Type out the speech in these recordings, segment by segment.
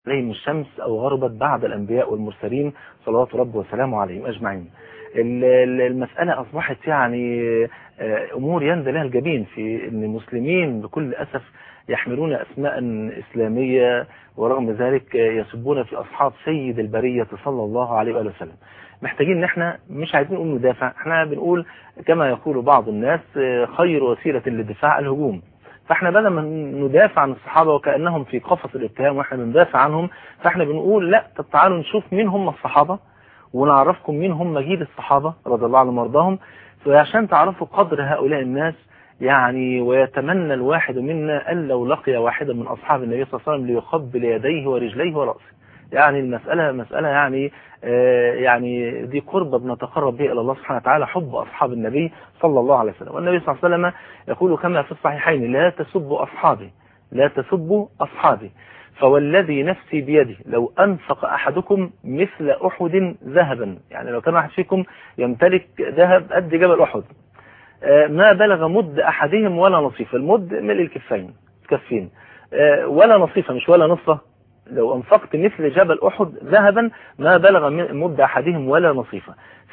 عليهم الشمس أو غربت بعد الأنبياء والمرسلين صلوات رب وسلامه عليهم أجمعين المسألة أصبحت يعني أمور ينزل لها الجبين في أن المسلمين بكل أسف يحملون أسماء إسلامية ورغم ذلك يسبون في أصحاب سيد البرية صلى الله عليه وآله وسلم محتاجين ان احنا مش عايزين نقول ندافع احنا بنقول كما يقول بعض الناس خير وسيلة للدفاع الهجوم فاحنا بدل ما ندافع عن الصحابة وكأنهم في قفص الاتهام واحنا بندافع عنهم فاحنا بنقول لا طب تعالوا نشوف مين هم الصحابة ونعرفكم مين هم جيل الصحابة رضي الله عنهم وارضاهم فعشان تعرفوا قدر هؤلاء الناس يعني ويتمنى الواحد منا أن لو لقي واحدا من أصحاب النبي صلى الله عليه وسلم ليقبل يديه ورجليه ورأسه يعني المسألة مسألة يعني آه يعني دي قربة بنتقرب بها إلى الله سبحانه وتعالى حب أصحاب النبي صلى الله عليه وسلم والنبي صلى الله عليه وسلم يقول كما في الصحيحين لا تسبوا أصحابي لا تسبوا أصحابي فوالذي نفسي بيده لو أنفق أحدكم مثل أحد ذهبا يعني لو كان واحد فيكم يمتلك ذهب قد جبل أحد آه ما بلغ مد أحدهم ولا نصيف المد ملء الكفين كفين آه ولا نصيفة مش ولا نصفة لو أنفقت مثل جبل أحد ذهبا ما بلغ مد أحدهم ولا نصيفة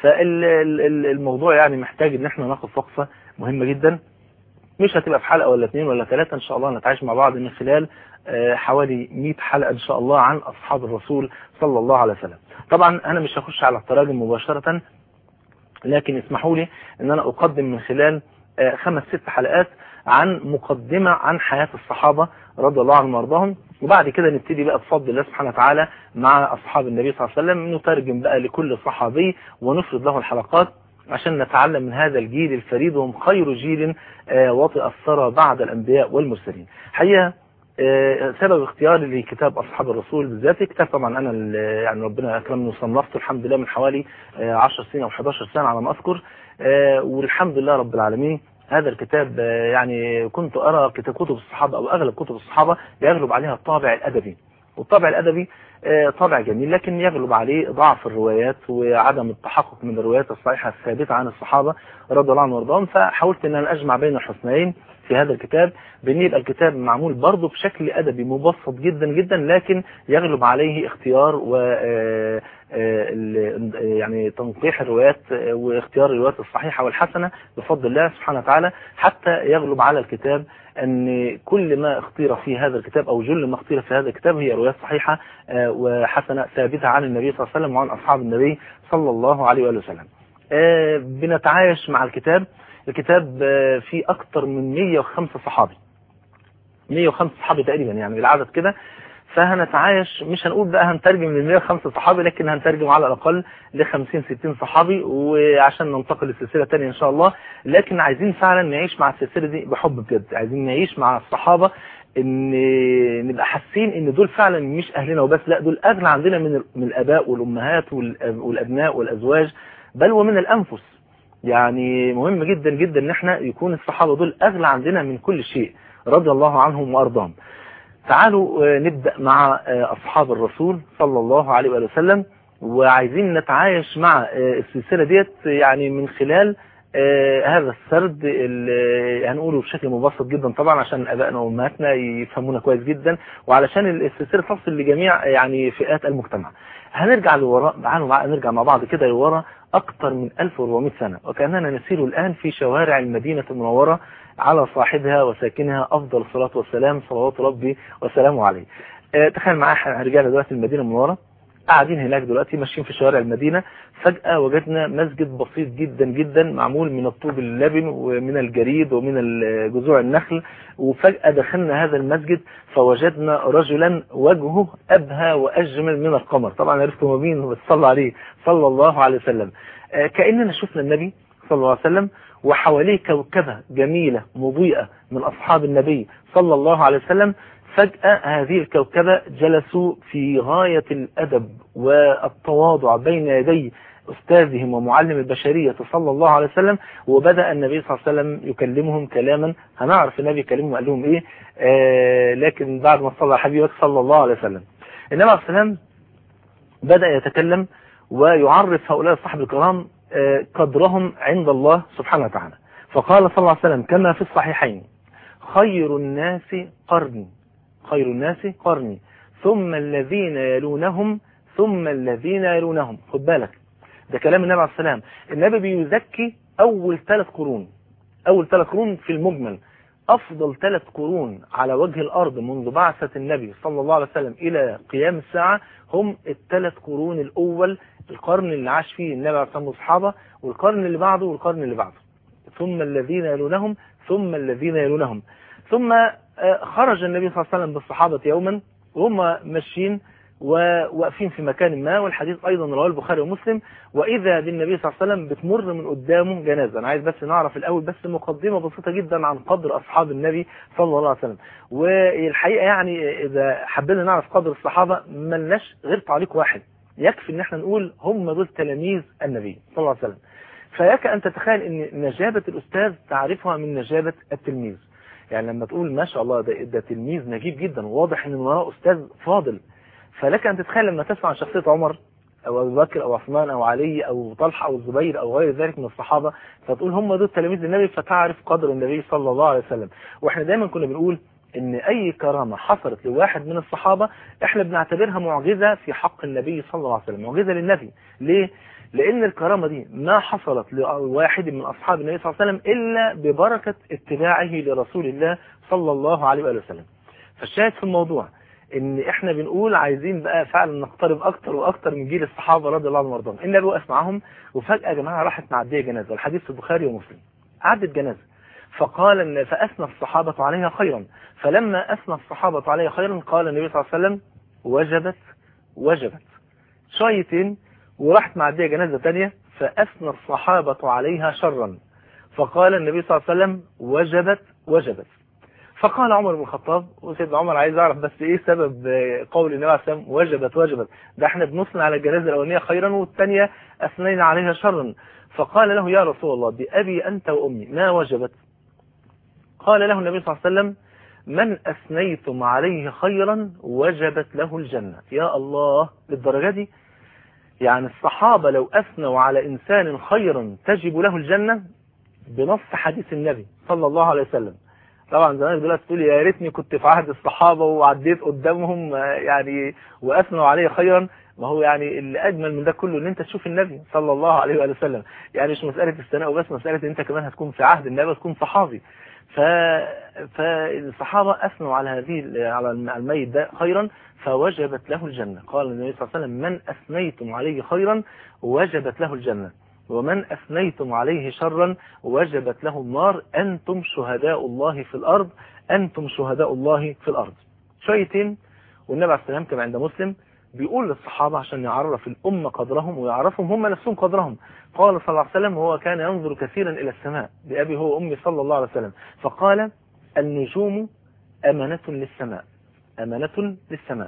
فالموضوع يعني محتاج ان احنا ناخد وقفة مهمة جدا مش هتبقى في حلقة ولا اثنين ولا ثلاثة ان شاء الله نتعايش مع بعض من خلال حوالي 100 حلقة ان شاء الله عن اصحاب الرسول صلى الله عليه وسلم طبعا انا مش هخش على التراجم مباشرة لكن اسمحوا لي ان انا اقدم من خلال خمس ست حلقات عن مقدمة عن حياة الصحابة رضي الله عنهم وارضاهم وبعد كده نبتدي بقى بفضل الله سبحانه وتعالى مع أصحاب النبي صلى الله عليه وسلم نترجم بقى لكل صحابي ونفرض له الحلقات عشان نتعلم من هذا الجيل الفريد وهم خير جيل وطئ الثرى بعد الأنبياء والمرسلين حقيقة سبب اختياري لكتاب أصحاب الرسول بالذات كتاب طبعا أنا يعني ربنا أكرمني وصنفته الحمد لله من حوالي 10 سنين أو 11 سنة على ما أذكر والحمد لله رب العالمين هذا الكتاب يعني كنت أرى كتب الصحابة أو أغلب كتب الصحابة يغلب عليها الطابع الأدبي والطابع الأدبي طابع جميل لكن يغلب عليه ضعف الروايات وعدم التحقق من الروايات الصحيحة الثابتة عن الصحابة رضي الله عنهم وارضاهم فحاولت أن أنا أجمع بين الحسنين في هذا الكتاب بأن يبقى الكتاب معمول برضه بشكل أدبي مبسط جدا جدا لكن يغلب عليه اختيار و يعني تنقيح الروايات واختيار الروايات الصحيحة والحسنة بفضل الله سبحانه وتعالى حتى يغلب على الكتاب أن كل ما اختير في هذا الكتاب أو جل ما اختير في هذا الكتاب هي روايات صحيحة وحسنة ثابتة عن النبي صلى الله عليه وسلم وعن أصحاب النبي صلى الله عليه وآله وسلم بنتعايش مع الكتاب الكتاب فيه أكثر من 105 صحابي 105 صحابي تقريبا يعني بالعدد كده فهنتعايش مش هنقول بقى هنترجم من 105 صحابي لكن هنترجم على الأقل ل 50 60 صحابي وعشان ننتقل للسلسلة تانية إن شاء الله لكن عايزين فعلا نعيش مع السلسلة دي بحب بجد عايزين نعيش مع الصحابة ان نبقى حاسين ان دول فعلا مش اهلنا وبس لا دول اغلى عندنا من من الاباء والامهات والابناء والازواج بل ومن الانفس يعني مهم جدا جدا ان احنا يكون الصحابة دول اغلى عندنا من كل شيء رضي الله عنهم وارضاهم تعالوا نبدأ مع أصحاب الرسول صلى الله عليه وآله وسلم وعايزين نتعايش مع السلسلة ديت يعني من خلال هذا السرد اللي هنقوله بشكل مبسط جدا طبعا عشان أبائنا وأمهاتنا يفهمونا كويس جدا وعلشان السلسلة تصل لجميع يعني فئات المجتمع هنرجع لوراء تعالوا نرجع مع بعض كده لورا أكثر من 1400 سنة وكأننا نسير الآن في شوارع المدينة المنورة على صاحبها وساكنها أفضل الصلاة والسلام صلوات ربي وسلامه عليه أه تخيل معايا رجعنا دلوقتي المدينة المنورة قاعدين هناك دلوقتي ماشيين في شوارع المدينة فجأة وجدنا مسجد بسيط جدا جدا معمول من الطوب اللبن ومن الجريد ومن جذوع النخل وفجأة دخلنا هذا المسجد فوجدنا رجلا وجهه أبهى وأجمل من القمر طبعا عرفتوا مين بتصلى عليه صلى الله عليه وسلم أه كأننا شفنا النبي صلى الله عليه وسلم وحواليه كوكبة جميلة مضيئة من أصحاب النبي صلى الله عليه وسلم فجأة هذه الكوكبة جلسوا في غاية الأدب والتواضع بين يدي أستاذهم ومعلم البشرية صلى الله عليه وسلم وبدأ النبي صلى الله عليه وسلم يكلمهم كلاما هنعرف النبي يكلمهم قال لهم إيه آه لكن بعد ما صلى حبيبك صلى الله عليه وسلم النبي عليه السلام بدأ يتكلم ويعرف هؤلاء الصحب الكرام قدرهم عند الله سبحانه وتعالى فقال صلى الله عليه وسلم كما في الصحيحين خير الناس قرني خير الناس قرني ثم الذين يلونهم ثم الذين يلونهم خد بالك ده كلام النبي عليه السلام النبي بيزكي أول ثلاث قرون أول ثلاث قرون في المجمل أفضل ثلاث قرون على وجه الأرض منذ بعثة النبي صلى الله عليه وسلم إلى قيام الساعة هم الثلاث قرون الأول القرن اللي عاش فيه النبي عليه الصلاة والصحابة والقرن اللي بعده والقرن اللي بعده ثم الذين يلونهم ثم الذين يلونهم ثم خرج النبي صلى الله عليه وسلم بالصحابة يوما وهم ماشيين وواقفين في مكان ما والحديث أيضا رواه البخاري ومسلم وإذا بالنبي صلى الله عليه وسلم بتمر من قدامه جنازة أنا عايز بس نعرف الأول بس مقدمة بسيطة جدا عن قدر أصحاب النبي صلى الله عليه وسلم والحقيقة يعني إذا حبينا نعرف قدر الصحابة ملناش غير تعليق واحد يكفي ان احنا نقول هم دول تلاميذ النبي صلى الله عليه وسلم فيك أن تتخيل ان نجابة الأستاذ تعرفها من نجابة التلميذ يعني لما تقول ما شاء الله ده, ده تلميذ نجيب جدا واضح ان من وراء أستاذ فاضل فلك أن تتخيل لما تسمع عن شخصية عمر أو أبو بكر أو عثمان أو علي أو طلحة أو الزبير أو غير ذلك من الصحابة فتقول هم دول تلاميذ النبي فتعرف قدر النبي صلى الله عليه وسلم وإحنا دايما كنا بنقول ان اي كرامة حصلت لواحد من الصحابة احنا بنعتبرها معجزة في حق النبي صلى الله عليه وسلم معجزة للنبي ليه؟ لان الكرامة دي ما حصلت لواحد من اصحاب النبي صلى الله عليه وسلم الا ببركة اتباعه لرسول الله صلى الله عليه وآله وسلم فالشاهد في الموضوع ان احنا بنقول عايزين بقى فعلا نقترب اكتر واكتر من جيل الصحابة رضي الله عنهم وارضاهم النبي وقف معاهم وفجأة يا جماعة راحت معدية جنازة الحديث في البخاري ومسلم عدت جنازة فقال ان فأثنى الصحابة عليها خيرا فلما أثنى الصحابة عليها خيرا قال النبي صلى الله عليه وسلم وجبت وجبت شويتين وراحت معدية جنازة تانية فأثنى الصحابة عليها شرا فقال النبي صلى الله عليه وسلم وجبت وجبت فقال عمر بن الخطاب وسيدنا عمر عايز اعرف بس ايه سبب قول النبي عليه الصلاه والسلام وجبت وجبت ده احنا بنثني على الجنازه الاولانيه خيرا والثانيه اثنينا عليها شرا فقال له يا رسول الله بأبي أنت وأمي ما وجبت قال له النبي صلى الله عليه وسلم من أثنيتم عليه خيرا وجبت له الجنة يا الله للدرجة دي يعني الصحابة لو أثنوا على إنسان خيرا تجب له الجنة بنص حديث النبي صلى الله عليه وسلم طبعا زمان دلوقتي تقول يا ريتني كنت في عهد الصحابة وعديت قدامهم يعني وأثنوا عليه خيرا ما هو يعني اللي أجمل من ده كله ان انت تشوف النبي صلى الله عليه وآله وسلم يعني مش مسألة الثناء وبس مسألة ان انت كمان هتكون في عهد النبي وتكون صحابي ف... فالصحابة أثنوا على هذه على الميت ده خيرا فوجبت له الجنة قال النبي صلى الله عليه وسلم من أثنيتم عليه خيرا وجبت له الجنة ومن أثنيتم عليه شرا وجبت له النار أنتم شهداء الله في الأرض أنتم شهداء الله في الأرض شويتين والنبي عليه السلام كما عند مسلم بيقول للصحابة عشان يعرف الأمة قدرهم ويعرفهم هم نفسهم قدرهم قال صلى الله عليه وسلم وهو كان ينظر كثيرا إلى السماء بأبي هو أمي صلى الله عليه وسلم فقال النجوم أمانة للسماء أمانة للسماء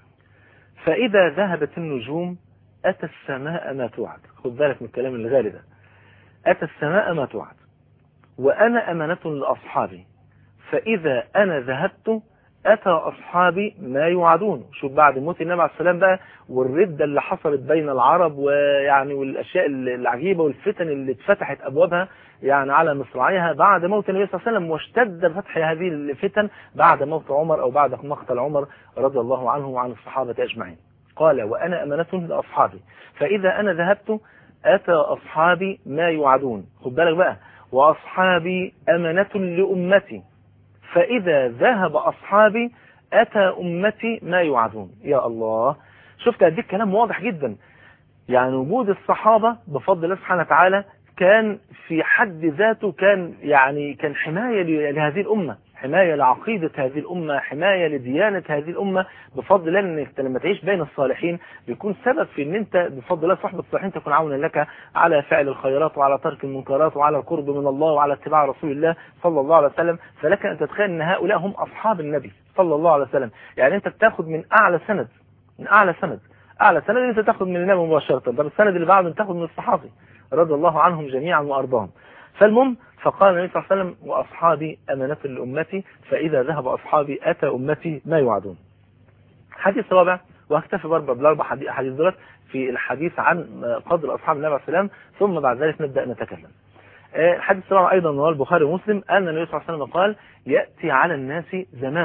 فإذا ذهبت النجوم أتى السماء ما توعد خذ بالك من الكلام الغالي ده أتى السماء ما توعد وأنا أمانة لأصحابي فإذا أنا ذهبت أتى أصحابي ما يوعدون شوف بعد موت النبي عليه السلام بقى والردة اللي حصلت بين العرب ويعني والأشياء العجيبة والفتن اللي اتفتحت أبوابها يعني على مصراعيها بعد موت النبي صلى الله عليه وسلم واشتد فتح هذه الفتن بعد موت عمر أو بعد مقتل عمر رضي الله عنه وعن الصحابة أجمعين قال وأنا أمانة لأصحابي فإذا أنا ذهبت أتى أصحابي ما يوعدون خد بالك بقى وأصحابي أمانة لأمتي فإذا ذهب أصحابي أتى أمتي ما يوعدون يا الله شفت قد الكلام واضح جدا يعني وجود الصحابة بفضل الله سبحانه وتعالى كان في حد ذاته كان يعني كان حماية لهذه الأمة حماية لعقيدة هذه الأمة حماية لديانة هذه الأمة بفضل الله أنك لما تعيش بين الصالحين بيكون سبب في أن أنت بفضل الله صحبة الصالحين تكون عونا لك على فعل الخيرات وعلى ترك المنكرات وعلى القرب من الله وعلى اتباع رسول الله صلى الله عليه وسلم فلك أن تتخيل أن هؤلاء هم أصحاب النبي صلى الله عليه وسلم يعني أنت بتاخد من أعلى سند من أعلى سند أعلى سند أنت تاخد من النبي مباشرة طب السند اللي بعده تاخد من الصحابي رضي الله عنهم جميعا وأرضاهم فالمهم فقال النبي صلى الله عليه وسلم وأصحابي أمانة لأمتي فإذا ذهب أصحابي أتى أمتي ما يوعدون حديث رابع وهكتفي برضه بالأربع حديث دولت في الحديث عن قدر أصحاب النبي عليه السلام ثم بعد ذلك نبدأ نتكلم الحديث الرابع أيضا رواه البخاري ومسلم أن النبي صلى الله عليه وسلم قال يأتي على الناس زمان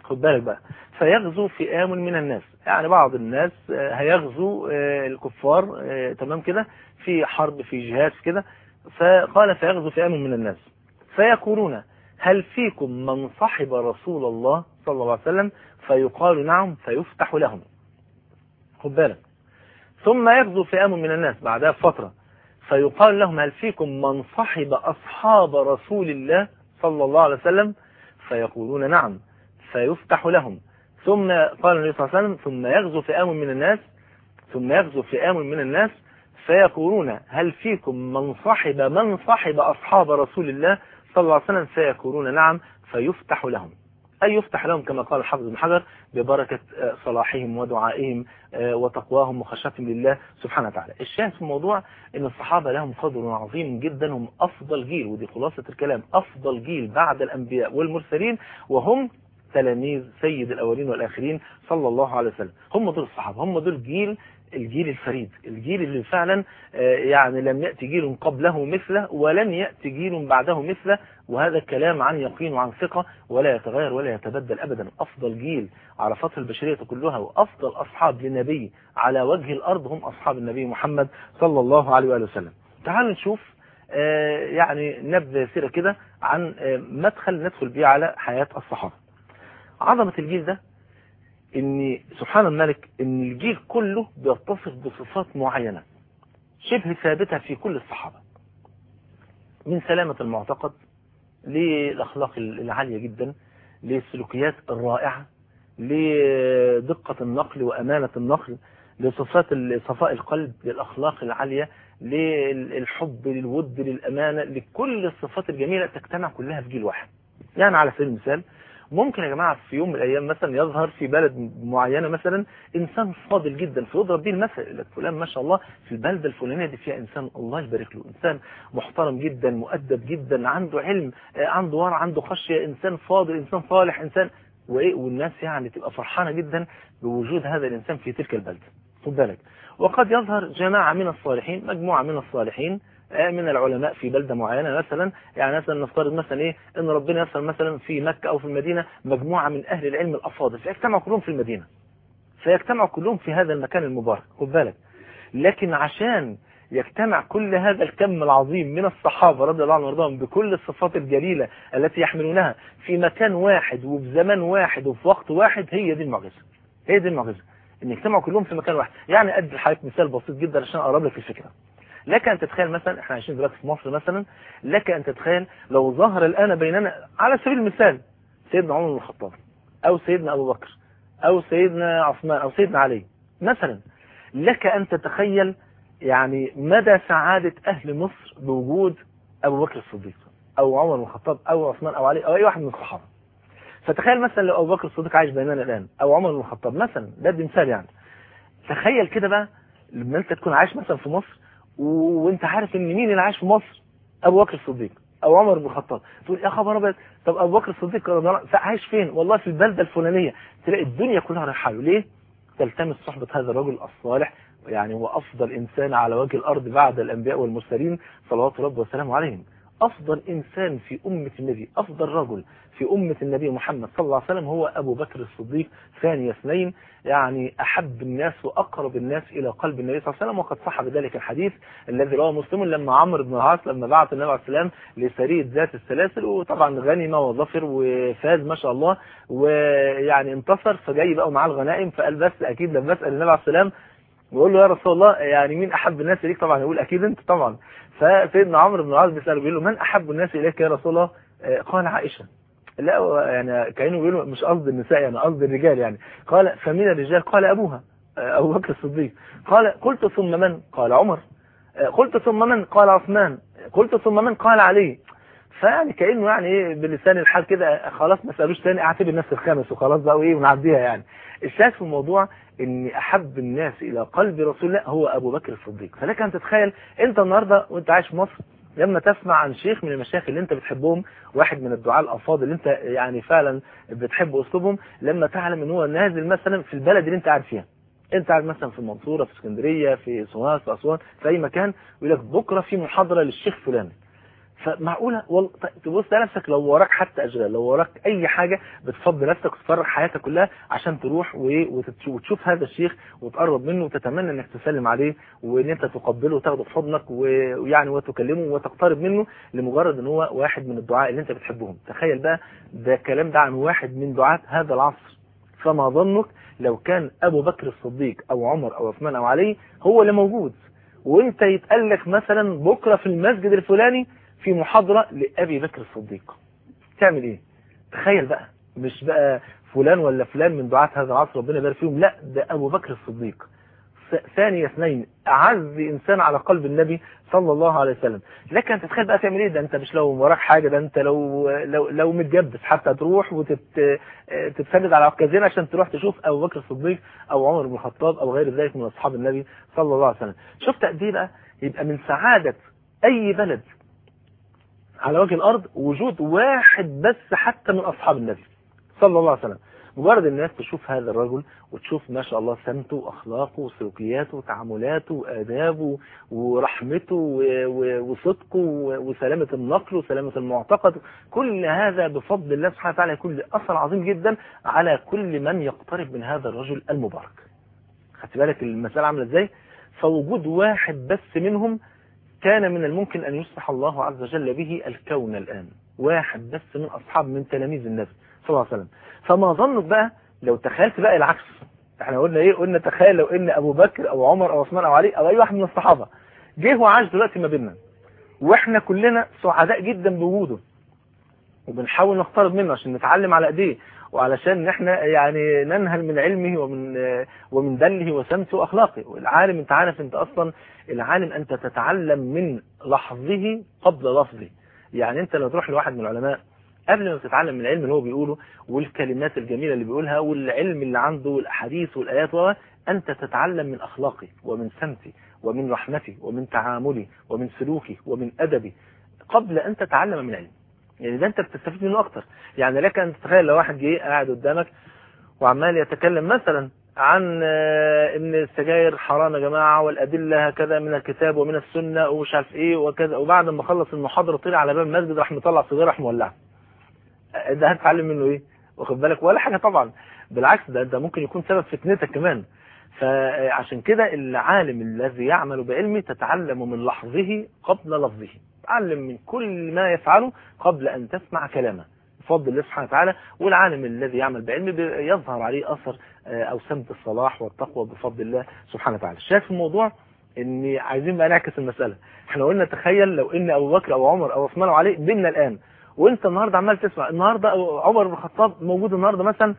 خد بالك بقى فيغزو فئام من الناس يعني بعض الناس هيغزو الكفار تمام كده في حرب في جهاد كده فقال فيغزو فئام من الناس فيقولون هل فيكم من صحب رسول الله صلى الله عليه وسلم فيقال نعم فيفتح لهم خد بالك ثم يغزو فئام من الناس بعدها فترة فيقال لهم هل فيكم من صحب أصحاب رسول الله صلى الله عليه وسلم فيقولون نعم فيفتح لهم ثم قال النبي صلى الله عليه وسلم ثم يغزو فئام من الناس ثم يغزو فئام من الناس فيقولون هل فيكم من صحب من صحب أصحاب رسول الله صلى الله عليه وسلم فيقولون نعم فيفتح لهم أي يفتح لهم كما قال الحافظ بن حجر ببركة صلاحهم ودعائهم وتقواهم وخشيتهم لله سبحانه وتعالى الشاهد في الموضوع ان الصحابة لهم قدر عظيم جدا هم أفضل جيل ودي خلاصة الكلام أفضل جيل بعد الأنبياء والمرسلين وهم تلاميذ سيد الأولين والآخرين صلى الله عليه وسلم هم دول الصحابة هم دول جيل الجيل الفريد الجيل اللي فعلا يعني لم يأتي جيل قبله مثله ولن يأتي جيل بعده مثله وهذا الكلام عن يقين وعن ثقة ولا يتغير ولا يتبدل أبدا أفضل جيل على سطح البشرية كلها وأفضل أصحاب للنبي على وجه الأرض هم أصحاب النبي محمد صلى الله عليه وآله وسلم تعالوا نشوف يعني نبذة سيرة كده عن مدخل ندخل بيه على حياة الصحابة عظمة الجيل ده ان سبحان الملك ان الجيل كله بيتصف بصفات معينة شبه ثابتة في كل الصحابة من سلامة المعتقد للأخلاق العالية جدا للسلوكيات الرائعة لدقة النقل وأمانة النقل لصفات صفاء القلب للأخلاق العالية للحب للود للأمانة لكل الصفات الجميلة تجتمع كلها في جيل واحد يعني على سبيل المثال ممكن يا جماعة في يوم من الأيام مثلا يظهر في بلد معينة مثلا إنسان فاضل جدا فيضرب به المثل فلان ما شاء الله في البلدة الفلانية دي فيها إنسان الله يبارك له إنسان محترم جدا مؤدب جدا عنده علم عنده ورع عنده خشية إنسان فاضل إنسان صالح إنسان وإيه والناس يعني تبقى فرحانة جدا بوجود هذا الإنسان في تلك البلدة خد بالك وقد يظهر جماعة من الصالحين مجموعة من الصالحين من العلماء في بلدة معينة مثلا يعني مثلا نفترض مثلا ايه ان ربنا يسر مثلا في مكة او في المدينة مجموعة من اهل العلم الافاضل فيجتمعوا كلهم في المدينة فيجتمعوا كلهم في هذا المكان المبارك خد بالك لكن عشان يجتمع كل هذا الكم العظيم من الصحابة رضي الله عنهم وارضاهم بكل الصفات الجليلة التي يحملونها في مكان واحد وفي زمان واحد وفي وقت واحد هي دي المعجزة هي دي المعجزة ان يجتمعوا كلهم في مكان واحد يعني ادي لحضرتك مثال بسيط جدا عشان اقرب لك الفكره لك أن تتخيل مثلا احنا عايشين دلوقتي في مصر مثلا لك أن تتخيل لو ظهر الآن بيننا على سبيل المثال سيدنا عمر بن الخطاب أو سيدنا أبو بكر أو سيدنا عثمان أو سيدنا علي مثلا لك أن تتخيل يعني مدى سعادة أهل مصر بوجود أبو بكر الصديق أو عمر بن الخطاب أو عثمان أو علي أو أي واحد من الصحابة فتخيل مثلا لو أبو بكر الصديق عايش بيننا الآن أو عمر بن الخطاب مثلا ده مثال يعني تخيل كده بقى لما أنت تكون عايش مثلا في مصر وانت عارف ان مين اللي عايش في مصر ابو بكر الصديق او عمر بن الخطاب تقول يا خبر ابيض طب ابو بكر الصديق عايش فين والله في البلده الفلانيه تلاقي الدنيا كلها رايحه له ليه تلتمس صحبه هذا الرجل الصالح يعني هو افضل انسان على وجه الارض بعد الانبياء والمرسلين صلوات ربي وسلامه عليهم افضل انسان في امه النبي افضل رجل في أمة النبي محمد صلى الله عليه وسلم هو أبو بكر الصديق ثاني اثنين يعني أحب الناس وأقرب الناس إلى قلب النبي صلى الله عليه وسلم وقد صح بذلك الحديث الذي رواه مسلم لما عمرو بن العاص لما بعث النبي عليه السلام لسرية ذات السلاسل وطبعا غنمة وظفر وفاز ما شاء الله ويعني انتصر فجاي بقى معاه الغنائم فقال بس أكيد لما أسأل النبي عليه السلام بيقول له يا رسول الله يعني مين أحب الناس إليك طبعا يقول أكيد أنت طبعا فسيدنا عمرو بن العاص بيسأله بيقول له من أحب الناس إليك يا رسول الله قال عائشة لا يعني كانوا بيقولوا مش قصد النساء يعني قصد الرجال يعني قال فمن الرجال قال أبوها أبو بكر الصديق قال قلت ثم من قال عمر قلت ثم من قال عثمان قلت ثم من قال علي فيعني كأنه يعني ايه بلسان الحال كده خلاص ما سألوش تاني اعتبر نفس الخامس وخلاص بقى وايه ونعديها يعني الشاهد في الموضوع ان احب الناس الى قلب رسول الله هو ابو بكر الصديق فلك ان تتخيل انت النهارده وانت عايش في مصر لما تسمع عن شيخ من المشايخ اللي انت بتحبهم واحد من الدعاء الافاضل اللي انت يعني فعلا بتحب اسلوبهم لما تعلم ان هو نازل مثلا في البلد اللي انت قاعد فيها انت قاعد مثلا في المنصوره في اسكندريه في سوهاج في اسوان في اي مكان ويقول لك بكره في محاضره للشيخ فلان فمعقولة وال... تبص لنفسك لو وراك حتى أشغال لو وراك أي حاجة بتفضي نفسك وتفرغ حياتك كلها عشان تروح و... وتت... وتشوف هذا الشيخ وتقرب منه وتتمنى انك تسلم عليه وان انت تقبله وتاخده في حضنك و... ويعني وتكلمه وتقترب منه لمجرد ان هو واحد من الدعاء اللي انت بتحبهم تخيل بقى ده كلام ده عن واحد من دعاة هذا العصر فما ظنك لو كان ابو بكر الصديق او عمر او عثمان او علي هو اللي موجود وانت يتقال لك مثلا بكرة في المسجد الفلاني في محاضرة لأبي بكر الصديق تعمل ايه تخيل بقى مش بقى فلان ولا فلان من دعاة هذا العصر ربنا يبارك فيهم لا ده أبو بكر الصديق ثاني اثنين أعز إنسان على قلب النبي صلى الله عليه وسلم لكن أنت تتخيل بقى تعمل إيه ده أنت مش لو وراك حاجة ده أنت لو لو لو متجبس حتى تروح وتتسند على عكازين عشان تروح تشوف أبو بكر الصديق أو عمر بن الخطاب أو غير ذلك من أصحاب النبي صلى الله عليه وسلم شفت قد إيه بقى يبقى من سعادة أي بلد على وجه الأرض وجود واحد بس حتى من أصحاب النبي صلى الله عليه وسلم مجرد الناس تشوف هذا الرجل وتشوف ما شاء الله سمته وأخلاقه وسلوكياته وتعاملاته وآدابه ورحمته وصدقه وسلامة النقل وسلامة المعتقد كل هذا بفضل الله سبحانه وتعالى يكون له أثر عظيم جدا على كل من يقترب من هذا الرجل المبارك خدت بالك المسألة عاملة ازاي فوجود واحد بس منهم كان من الممكن أن يصلح الله عز وجل به الكون الآن واحد بس من أصحاب من تلاميذ النبي صلى الله عليه وسلم فما ظنك بقى لو تخيلت بقى العكس احنا قلنا ايه قلنا تخيل لو ان ابو بكر او عمر او عثمان او علي او اي واحد من الصحابة جه وعاش دلوقتي ما بيننا واحنا كلنا سعداء جدا بوجوده وبنحاول نقترب منه عشان نتعلم على ايديه وعلشان احنا يعني ننهل من علمه ومن ومن دله وسمته واخلاقه والعالم انت عارف انت اصلا العالم انت تتعلم من لحظه قبل لفظه يعني انت لو تروح لواحد من العلماء قبل ما تتعلم من العلم اللي هو بيقوله والكلمات الجميلة اللي بيقولها والعلم اللي عنده والأحاديث والآيات و أنت تتعلم من أخلاقه ومن سمته ومن رحمته ومن تعامله ومن سلوكه ومن أدبه قبل أن تتعلم من علم يعني ده أنت بتستفيد منه أكتر يعني لك أن تتخيل لو واحد جه قاعد قدامك وعمال يتكلم مثلا عن ان السجاير حرام يا جماعة والأدلة هكذا من الكتاب ومن السنة ومش عارف ايه وكذا وبعد ما خلص المحاضرة طلع على باب المسجد راح مطلع سيجاره راح مولعها ده هتتعلم منه ايه واخد بالك ولا حاجة طبعا بالعكس ده ده ممكن يكون سبب فتنتك كمان فعشان كده العالم الذي يعمل بعلمه تتعلم من لحظه قبل لفظه تعلم من كل ما يفعله قبل أن تسمع كلامه بفضل الله سبحانه وتعالى والعالم الذي يعمل بعلمه يظهر عليه أثر أو سمت الصلاح والتقوى بفضل الله سبحانه وتعالى شايف الموضوع ان عايزين بقى نعكس المسألة احنا قلنا تخيل لو ان ابو بكر او عمر او عثمان وعلي بيننا الان وانت النهاردة عمال تسمع النهاردة عمر بن الخطاب موجود النهاردة مثلا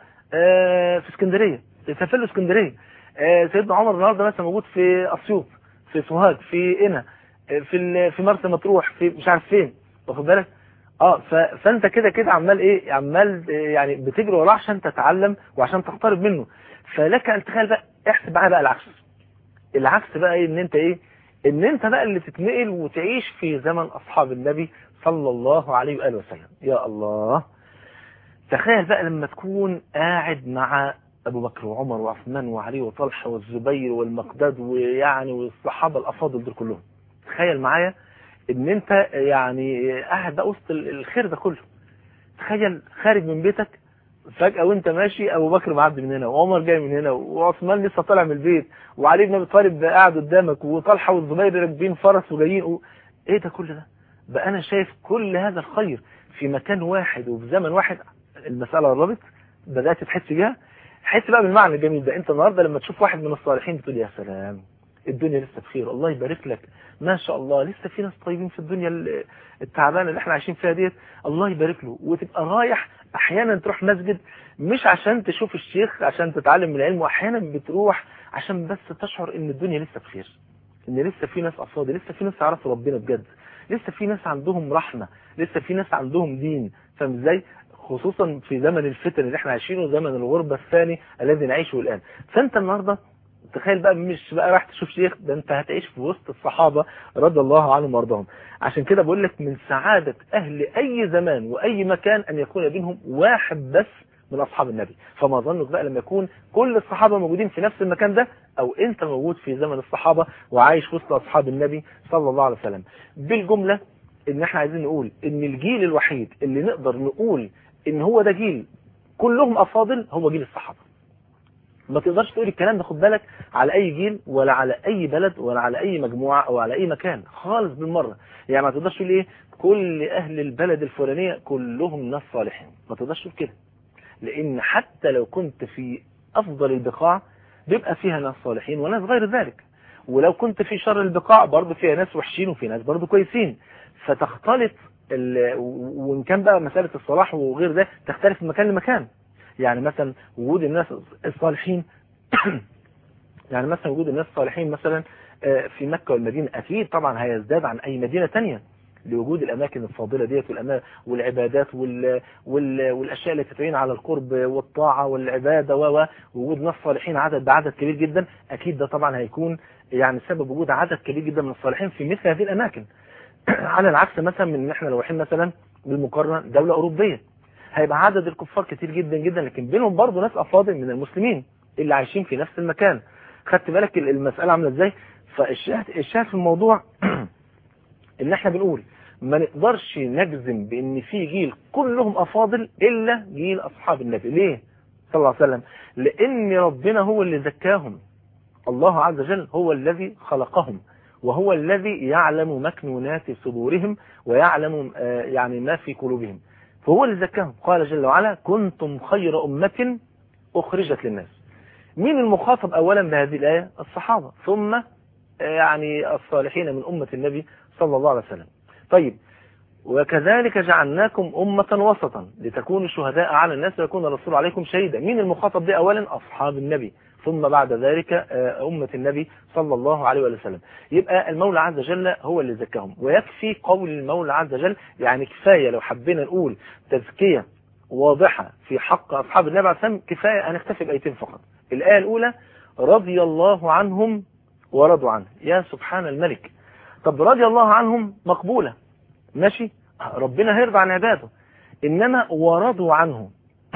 في اسكندرية سافر له اسكندرية سيدنا عمر النهاردة مثلا موجود في اسيوط في سوهاج في قنا في في مرسى مطروح في مش عارف فين واخد بالك اه فانت كده كده عمال ايه عمال يعني بتجري وراه عشان تتعلم وعشان تقترب منه فلك ان تخيل بقى احسب معايا بقى العكس العكس بقى ايه ان انت ايه ان انت بقى اللي تتنقل وتعيش في زمن اصحاب النبي صلى الله عليه وآله وسلم يا الله تخيل بقى لما تكون قاعد مع ابو بكر وعمر وعثمان وعلي وطلحه والزبير والمقداد ويعني والصحابه الافاضل دول كلهم تخيل معايا ان انت يعني قاعد بقى وسط الخير ده كله تخيل خارج من بيتك فجأة وانت ماشي ابو بكر معدي من هنا وعمر جاي من هنا وعثمان لسه طالع من البيت وعلي بن ابي طالب قاعد قدامك وطلحه والزبير راكبين فرس وجايين و... ايه ده كل ده بقى انا شايف كل هذا الخير في مكان واحد وفي زمن واحد المسألة قربت بدأت تحس بيها حس بقى بالمعنى الجميل ده انت النهارده لما تشوف واحد من الصالحين بتقول يا سلام الدنيا لسه بخير الله يبارك لك ما شاء الله لسه في ناس طيبين في الدنيا التعبانه اللي احنا عايشين فيها ديت الله يبارك له وتبقى رايح احيانا تروح مسجد مش عشان تشوف الشيخ عشان تتعلم من العلم واحيانا بتروح عشان بس تشعر ان الدنيا لسه بخير ان لسه في ناس افاضل لسه في ناس يعرفوا ربنا بجد لسه في ناس عندهم رحمه لسه في ناس عندهم دين فاهم ازاي خصوصا في زمن الفتن اللي احنا عايشينه زمن الغربة الثاني الذي نعيشه الآن فانت النهاردة تخيل بقى مش بقى راح تشوف شيخ ده انت هتعيش في وسط الصحابة رضي الله عنهم وارضاهم عشان كده بقول لك من سعادة اهل اي زمان واي مكان ان يكون بينهم واحد بس من اصحاب النبي فما ظنك بقى لما يكون كل الصحابة موجودين في نفس المكان ده او انت موجود في زمن الصحابة وعايش وسط اصحاب النبي صلى الله عليه وسلم بالجملة ان احنا عايزين نقول ان الجيل الوحيد اللي نقدر نقول ان هو ده جيل كلهم افاضل هو جيل الصحابه ما تقدرش تقول الكلام ده خد بالك على اي جيل ولا على اي بلد ولا على اي مجموعه او على اي مكان خالص بالمره يعني ما تقدرش تقول ايه كل اهل البلد الفلانيه كلهم ناس صالحين ما تقدرش تقول كده لان حتى لو كنت في افضل البقاع بيبقى فيها ناس صالحين وناس غير ذلك ولو كنت في شر البقاع برضه فيها ناس وحشين وفي ناس برضه كويسين فتختلط وان كان بقى مسألة الصلاح وغير ده تختلف من مكان لمكان يعني مثلا وجود الناس الصالحين يعني مثلا وجود الناس الصالحين مثلا في مكة والمدينة أكيد طبعا هيزداد عن أي مدينة تانية لوجود الأماكن الفاضلة ديت والعبادات وال... وال... والأشياء التي تعين على القرب والطاعة والعبادة ووجود ناس صالحين عدد بعدد كبير جدا أكيد ده طبعا هيكون يعني سبب وجود عدد كبير جدا من الصالحين في مثل هذه الأماكن على العكس مثلا من ان احنا لو رايحين مثلا بالمقارنة دولة أوروبية هيبقى عدد الكفار كتير جدا جدا لكن بينهم برضه ناس أفاضل من المسلمين اللي عايشين في نفس المكان خدت بالك المسألة عاملة ازاي فالشاهد الشاهد في الموضوع ان احنا بنقول ما نقدرش نجزم بان في جيل كلهم افاضل الا جيل اصحاب النبي ليه صلى الله عليه وسلم لان ربنا هو اللي زكاهم الله عز وجل هو الذي خلقهم وهو الذي يعلم مكنونات صدورهم ويعلم يعني ما في قلوبهم فهو اللي زكاهم قال جل وعلا كنتم خير أمة أخرجت للناس مين المخاطب أولا بهذه الآية الصحابة ثم يعني الصالحين من أمة النبي صلى الله عليه وسلم طيب وكذلك جعلناكم أمة وسطا لتكونوا شهداء على الناس ويكون الرسول عليكم شهيدا مين المخاطب ده أولا أصحاب النبي ثم بعد ذلك أمة النبي صلى الله عليه وسلم يبقى المولى عز وجل هو اللي زكاهم ويكفي قول المولى عز وجل يعني كفاية لو حبينا نقول تزكية واضحة في حق أصحاب النبي عليه السلام كفاية هنكتفي بأيتين فقط الآية الأولى رضي الله عنهم ورضوا عنه يا سبحان الملك طب رضي الله عنهم مقبولة ماشي ربنا هيرضى عن عباده إنما ورضوا عنه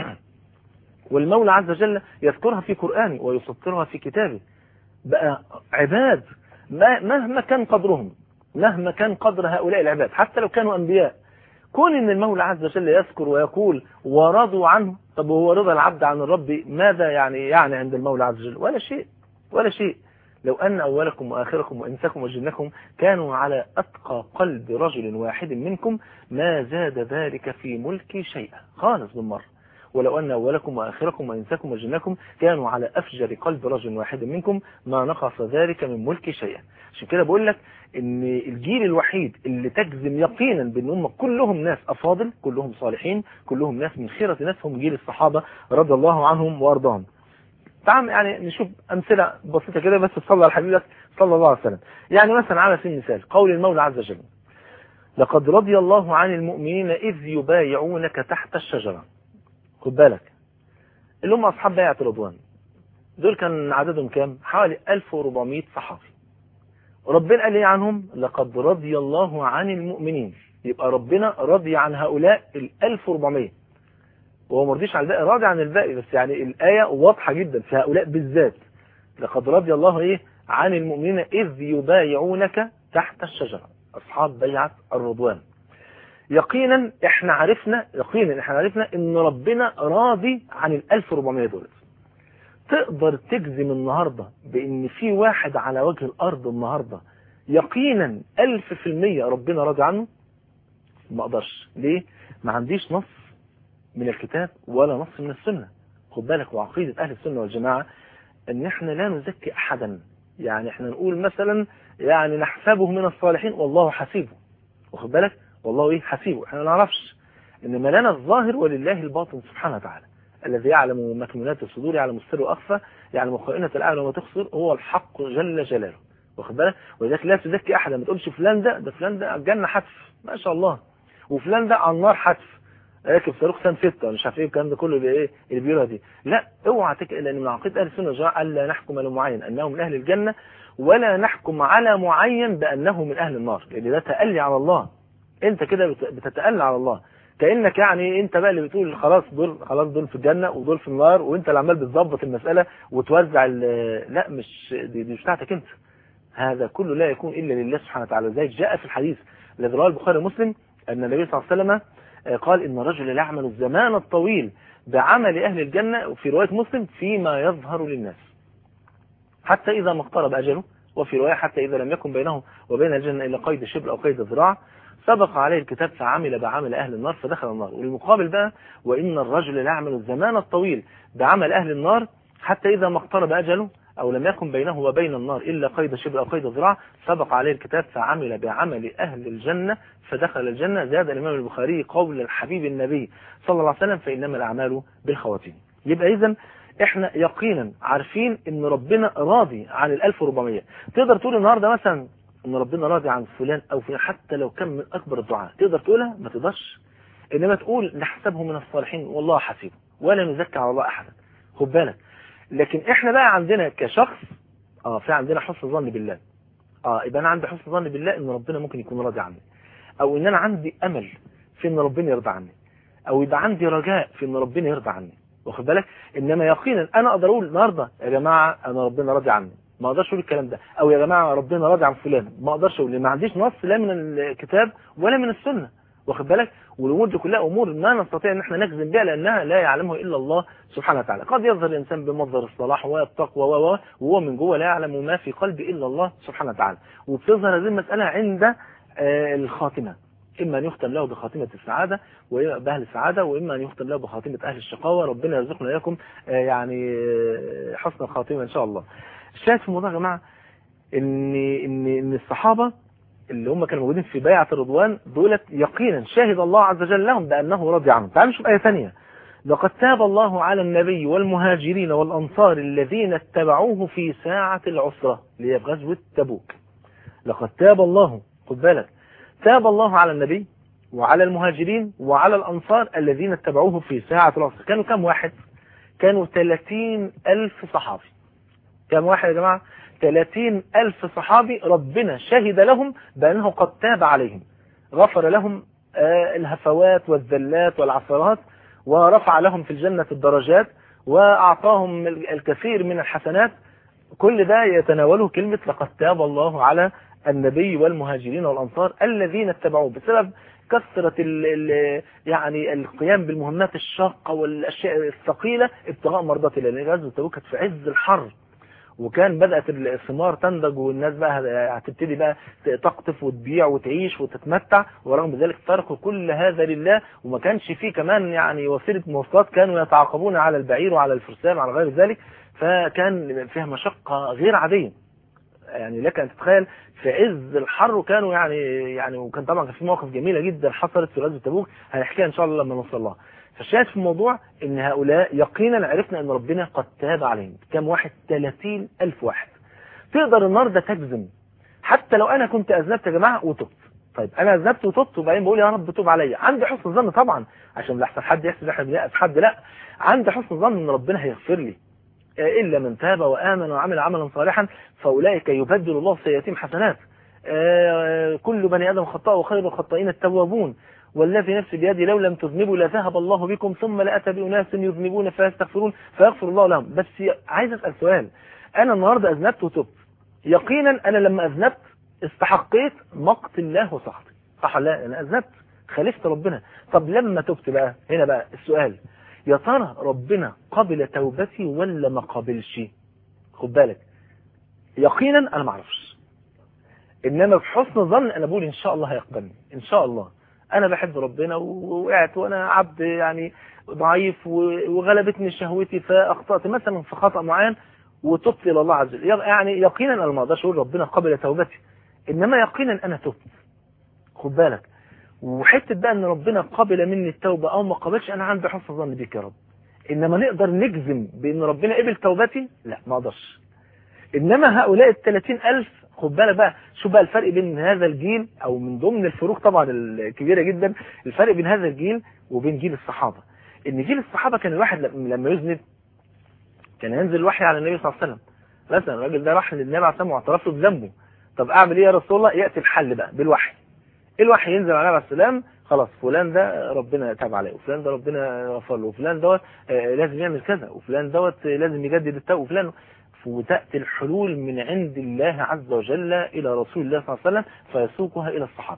والمولى عز وجل يذكرها في قرآنه ويسطرها في كتابه بقى عباد مهما كان قدرهم مهما كان قدر هؤلاء العباد حتى لو كانوا أنبياء كون ان المولى عز وجل يذكر ويقول ورضوا عنه طب هو رضا العبد عن الرب ماذا يعني يعني عند المولى عز وجل ولا شيء ولا شيء لو أن أولكم وآخركم وإنسكم وجنكم كانوا على أتقى قلب رجل واحد منكم ما زاد ذلك في ملكي شيئا خالص بالمرة ولو أن أولكم وآخركم وإنسكم وجنكم كانوا على أفجر قلب رجل واحد منكم ما نقص ذلك من ملك شيئا عشان كده بقول لك ان الجيل الوحيد اللي تجزم يقينا بان هم كلهم ناس افاضل كلهم صالحين كلهم ناس من خيرة ناس هم جيل الصحابة رضي الله عنهم وارضاهم تعال يعني نشوف امثلة بسيطة كده بس تصلى على حبيبك صلى الله عليه وسلم يعني مثلا على سبيل المثال قول المولى عز وجل لقد رضي الله عن المؤمنين إذ يبايعونك تحت الشجرة خد بالك اللي هم أصحاب بيعة الرضوان دول كان عددهم كام حوالي 1400 صحابي ربنا قال ايه عنهم لقد رضي الله عن المؤمنين يبقى ربنا رضي عن هؤلاء ال 1400 وهو ما رضيش عن الباقي راضي عن الباقي بس يعني الآية واضحة جدا في هؤلاء بالذات لقد رضي الله ايه عن المؤمنين إذ يبايعونك تحت الشجرة أصحاب بيعة الرضوان يقينا احنا عرفنا يقينا احنا عرفنا ان ربنا راضي عن ال 1400 دول تقدر تجزم النهاردة بان في واحد على وجه الارض النهاردة يقينا الف في المية ربنا راضي عنه ما اقدرش ليه ما عنديش نص من الكتاب ولا نص من السنة خد بالك وعقيدة اهل السنة والجماعة ان احنا لا نزكي احدا يعني احنا نقول مثلا يعني نحسبه من الصالحين والله حسيبه واخد بالك والله ايه حسيبه احنا ما نعرفش انما لنا الظاهر ولله الباطن سبحانه وتعالى الذي يعلم مكنونات الصدور يعلم السر واخفى يعلم خائنة الاعلى وما تخسر هو الحق جل جلاله واخد بالك ولذلك لا تزكي احدا ما تقولش فلان ده ده فلان ده الجنه حتف ما شاء الله وفلان ده على النار حتف راكب صاروخ سان ستة مش عارف ايه الكلام ده كله اللي ايه اللي بيقولها دي لا اوعى تك لان من عقيده اهل السنه والجماعه الا نحكم على معين انه من اهل الجنه ولا نحكم على معين بانه من اهل النار لان ده تألي على الله انت كده بتتألى على الله كأنك يعني انت بقى اللي بتقول خلاص دول خلاص دول في الجنة ودول في النار وانت اللي عمال بتظبط المسألة وتوزع لا مش دي, دي مش بتاعتك انت هذا كله لا يكون الا لله سبحانه وتعالى زي جاء في الحديث الذي رواه البخاري ومسلم أن النبي صلى الله عليه وسلم قال إن الرجل لا يعمل الزمان الطويل بعمل أهل الجنة وفي رواية مسلم فيما يظهر للناس حتى إذا ما اقترب أجله وفي رواية حتى إذا لم يكن بينه وبين الجنة إلا قيد شبر أو قيد ذراع سبق عليه الكتاب فعمل بعمل أهل النار فدخل النار والمقابل بقى وإن الرجل لا يعمل الزمان الطويل بعمل أهل النار حتى إذا ما اقترب أجله أو لم يكن بينه وبين النار إلا قيد شبر أو قيد ذراع سبق عليه الكتاب فعمل بعمل أهل الجنة فدخل الجنة زاد الإمام البخاري قول الحبيب النبي صلى الله عليه وسلم فإنما الأعمال بالخواتيم يبقى إذن احنا يقينا عارفين ان ربنا راضي عن ال 1400 تقدر تقول النهارده مثلا ان ربنا راضي عن فلان او فلان حتى لو كان من اكبر الدعاء تقدر تقولها ما تقدرش انما تقول نحسبه من الصالحين والله حسيبه ولا نزكي على الله احدا خد بالك لكن احنا بقى عندنا كشخص اه في عندنا حسن ظن بالله اه يبقى انا عندي حسن ظن بالله ان ربنا ممكن يكون راضي عني او ان انا عندي امل في ان ربنا يرضى عني او يبقى عندي رجاء في ان ربنا يرضى عني واخد بالك انما يقينا انا اقدر اقول النهارده يا جماعه انا ربنا راضي عني ما اقدرش اقول الكلام ده او يا جماعه ربنا راضي عن فلان ما اقدرش اقول ما عنديش نص لا من الكتاب ولا من السنه واخد بالك والامور دي كلها امور ما نستطيع ان احنا نجزم بها لانها لا يعلمها الا الله سبحانه وتعالى قد يظهر الانسان بمصدر الصلاح والتقوى و وهو من جوه لا يعلم ما في قلبه الا الله سبحانه وتعالى وبتظهر هذه المساله عند الخاتمه إما أن يختم له بخاتمة السعادة وإما بأهل السعادة وإما أن يختم له بخاتمة أهل الشقاوة ربنا يرزقنا إياكم يعني حسن الخاتمة إن شاء الله الشاهد في الموضوع يا جماعة إن, إن, إن الصحابة اللي هم كانوا موجودين في بيعة الرضوان دولت يقينا شاهد الله عز وجل لهم بأنه راضي عنهم تعالوا نشوف آية ثانية لقد تاب الله على النبي والمهاجرين والأنصار الذين اتبعوه في ساعة العسرة اللي هي في غزوة تبوك لقد تاب الله خد بالك تاب الله على النبي وعلى المهاجرين وعلى الأنصار الذين اتبعوه في ساعة العصر كانوا كم واحد كانوا 30 ألف صحابي كم واحد يا جماعة 30 ألف صحابي ربنا شهد لهم بأنه قد تاب عليهم غفر لهم الهفوات والذلات والعثرات ورفع لهم في الجنة الدرجات وأعطاهم الكثير من الحسنات كل ده يتناوله كلمة لقد تاب الله على النبي والمهاجرين والأنصار الذين اتبعوه بسبب كثرة ال ال يعني القيام بالمهمات الشاقة والأشياء الثقيلة ابتغاء مرضات الله لأن غزوة تبوك كانت في عز الحر وكان بدأت الثمار تنضج والناس بقى هتبتدي بقى تقطف وتبيع وتعيش وتتمتع ورغم ذلك تركوا كل هذا لله وما كانش فيه كمان يعني وسيلة مواصلات كانوا يتعاقبون على البعير وعلى الفرسان وعلى غير ذلك فكان فيها مشقة غير عادية يعني لك ان تتخيل في عز الحر وكانوا يعني يعني وكان طبعا كان في مواقف جميله جدا حصلت في غزوه تبوك هنحكيها ان شاء الله لما نوصل لها فالشاهد في الموضوع ان هؤلاء يقينا عرفنا ان ربنا قد تاب عليهم كم واحد 30 الف واحد تقدر النهارده تجزم حتى لو انا كنت اذنبت يا جماعه وتبت طيب انا اذنبت وتبت وبعدين بقول يا رب توب عليا عندي حسن ظن طبعا عشان لا حد يحسب احنا بنيأس حد لا عندي حسن ظن ان ربنا هيغفر لي إلا من تاب وآمن وعمل عملا صالحا فأولئك يبدل الله سيئاتهم حسنات كل بني آدم خطاء وخير الخطائين التوابون والذي نفسي بيدي لو لم تذنبوا لذهب الله بكم ثم لأتى بأناس يذنبون فيستغفرون فيغفر الله لهم بس عايز أسأل سؤال أنا النهاردة أذنبت وتبت يقينا أنا لما أذنبت استحقيت مقت الله وسخطه صح لا أنا أذنبت خالفت ربنا طب لما تبت بقى هنا بقى السؤال يا ترى ربنا قبل توبتي ولا ما قبلش خد بالك يقينا انا ما اعرفش انما بحسن ظن انا بقول ان شاء الله هيقبلني ان شاء الله انا بحب ربنا ووقعت وانا عبد يعني ضعيف وغلبتني شهوتي فاخطات مثلا في خطا معين وتبت الى الله عز وجل يعني يقينا انا ما اقدرش اقول ربنا قبل توبتي انما يقينا انا تبت خد بالك وحته بقى ان ربنا قبل مني التوبه او ما قبلش انا عندي حسن ظن بيك يا رب انما نقدر نجزم بان ربنا قبل توبتي لا ما اقدرش انما هؤلاء ال 30000 خد بالك بقى شوف بقى الفرق بين هذا الجيل او من ضمن الفروق طبعا الكبيره جدا الفرق بين هذا الجيل وبين جيل الصحابه ان جيل الصحابه كان الواحد لما يذنب كان ينزل الوحي على النبي صلى الله عليه وسلم مثلا الراجل ده راح للنبي عليه الصلاه والسلام واعترف له بذنبه طب اعمل ايه يا رسول الله ياتي الحل بقى بالوحي الوحي ينزل على النبي عليه السلام خلاص فلان ده ربنا تاب عليه وفلان ده ربنا غفر له وفلان دوت لازم يعمل كذا وفلان دوت لازم يجدد التوبه وفلان وتأتي الحلول من عند الله عز وجل إلى رسول الله صلى الله عليه وسلم فيسوقها إلى الصحابة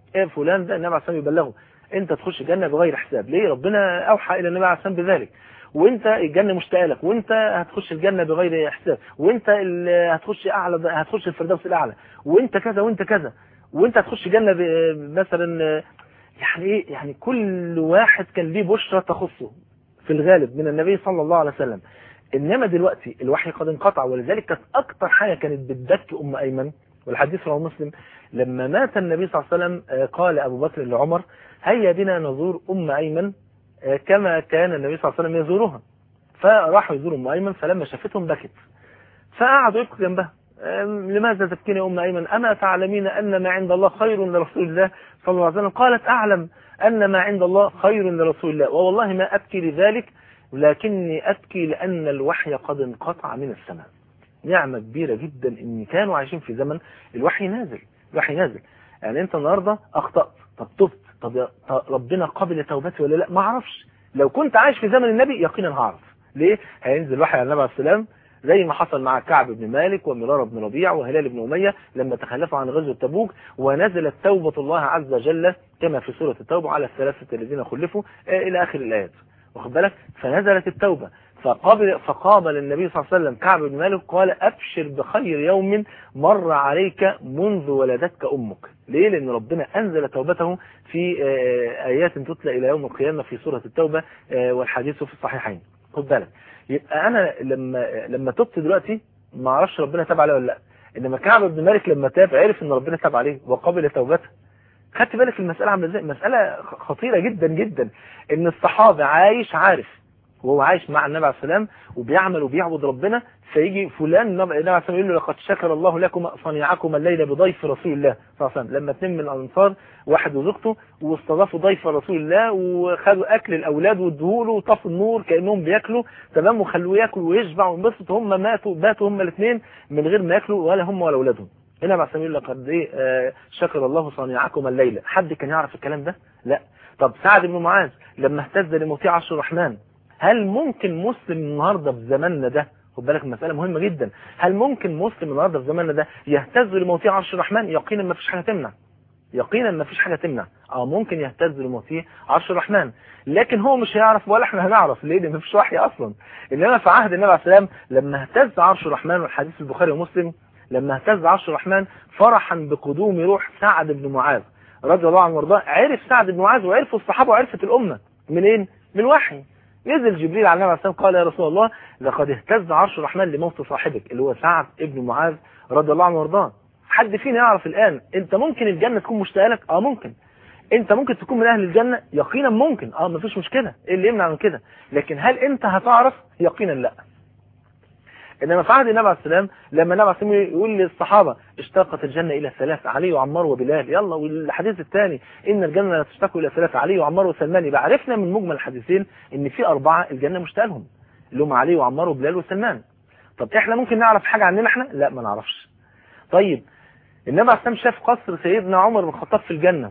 ايه فلان ده النبي عليه الصلاه والسلام يبلغه انت تخش الجنه بغير حساب ليه ربنا اوحى الى النبي عليه الصلاه والسلام بذلك وانت الجنه مشتاقه لك وانت هتخش الجنه بغير حساب وانت ال- هتخش اعلى هتخش الفردوس الاعلى وانت كذا وانت كذا وانت هتخش الجنه ب- مثلا يعني ايه يعني كل واحد كان ليه بشرى تخصه في الغالب من النبي صلى الله عليه وسلم انما دلوقتي الوحي قد انقطع ولذلك كانت اكتر حاجه كانت بتبكي ام ايمن والحديث رواه مسلم لما مات النبي صلى الله عليه وسلم آه، قال ابو بكر لعمر هيا بنا نزور ام ايمن آه، كما كان النبي صلى الله عليه وسلم يزورها فراحوا يزوروا ام ايمن فلما شافتهم بكت فقعدوا يبكوا جنبها أم، لماذا تبكين يا ام ايمن اما تعلمين ان ما عند الله خير لرسول الله صلى الله عليه وسلم قالت اعلم ان ما عند الله خير لرسول الله ووالله ما ابكي لذلك لكني ابكي لان الوحي قد انقطع من السماء نعمة كبيرة جدا ان كانوا عايشين في زمن الوحي نازل الوحي نازل يعني انت النهاردة اخطأت طب تبت طب يا- طب ربنا قبل توبتي ولا لا ما اعرفش لو كنت عايش في زمن النبي يقينا هعرف ليه هينزل وحي على النبي عليه السلام زي ما حصل مع كعب بن مالك ومرار بن ربيع وهلال بن أمية لما تخلفوا عن غزوة تبوك ونزلت توبة الله عز وجل كما في سورة التوبة على الثلاثة الذين خلفوا آه، إلى آخر الآيات واخد بالك فنزلت التوبة فقابل فقابل النبي صلى الله عليه وسلم كعب بن مالك قال أبشر بخير يوم مر عليك منذ ولدتك أمك ليه لأن ربنا أنزل توبته في آه، آيات تتلى إلى يوم القيامة في سورة التوبة آه، والحديث في الصحيحين خد بالك يبقى أنا لما لما تبت دلوقتي ما اعرفش ربنا تاب عليه ولا لا إنما كعب بن مالك لما تاب عرف إن ربنا تاب عليه وقبل توبته خدت بالك المسألة عاملة ازاي مسألة خطيرة جدا جدا ان الصحابي عايش عارف وهو عايش مع النبي عليه السلام وبيعمل وبيعبد ربنا فيجي فلان النبي عليه السلام يقول له لقد شكر الله لكم صنيعكم الليلة بضيف رسول الله صلى الله عليه وسلم لما اتنين من الانصار واحد وزوجته واستضافوا ضيف رسول الله وخدوا اكل الاولاد وادوه وطفوا النور كانهم بياكلوا تمام وخلوه ياكل ويشبع وينبسط هم ماتوا باتوا هم الاثنين من غير ما ياكلوا ولا هم ولا اولادهم هنا مع سبيل الله قد ايه آه شكر الله صنيعكم الليلة حد كان يعرف الكلام ده لا طب سعد بن معاذ لما اهتز لمطيع عرش الرحمن هل ممكن مسلم النهارده في زماننا ده خد بالك المسألة مهمة جدا هل ممكن مسلم النهارده في زماننا ده يهتز لمطيع عرش الرحمن يقينا ما فيش حاجة تمنع يقينا ما فيش حاجة تمنع اه ممكن يهتز لمطيع عرش الرحمن لكن هو مش هيعرف ولا احنا هنعرف ليه لان ما فيش وحي اصلا انما في عهد النبي عليه السلام لما اهتز عرش الرحمن والحديث البخاري ومسلم لما اهتز عرش الرحمن فرحا بقدوم روح سعد بن معاذ رضي الله عنه وارضاه عرف سعد بن معاذ وعرفوا الصحابه وعرفت الامه منين من الوحي نزل جبريل على النبي عليه السلام قال يا رسول الله لقد اهتز عرش الرحمن لموت صاحبك اللي هو سعد بن معاذ رضي الله عنه وارضاه حد فينا يعرف الان انت ممكن الجنه تكون مشتاقه لك اه ممكن انت ممكن تكون من اهل الجنه يقينا ممكن اه مفيش مشكله ايه اللي يمنع من كده لكن هل انت هتعرف يقينا لا انما في عهد النبي عليه السلام لما النبي عليه السلام يقول للصحابه اشتاقت الجنه الى ثلاثه علي وعمار وبلال يلا والحديث الثاني ان الجنه لا تشتاق الى ثلاثه علي وعمار وسلمان يبقى عرفنا من مجمل الحديثين ان في اربعه الجنه مشتاقه لهم اللي هم علي وعمار وبلال وسلمان طب احنا ممكن نعرف حاجه عننا احنا لا ما نعرفش طيب النبي عليه السلام شاف قصر سيدنا عمر بن الخطاب في الجنه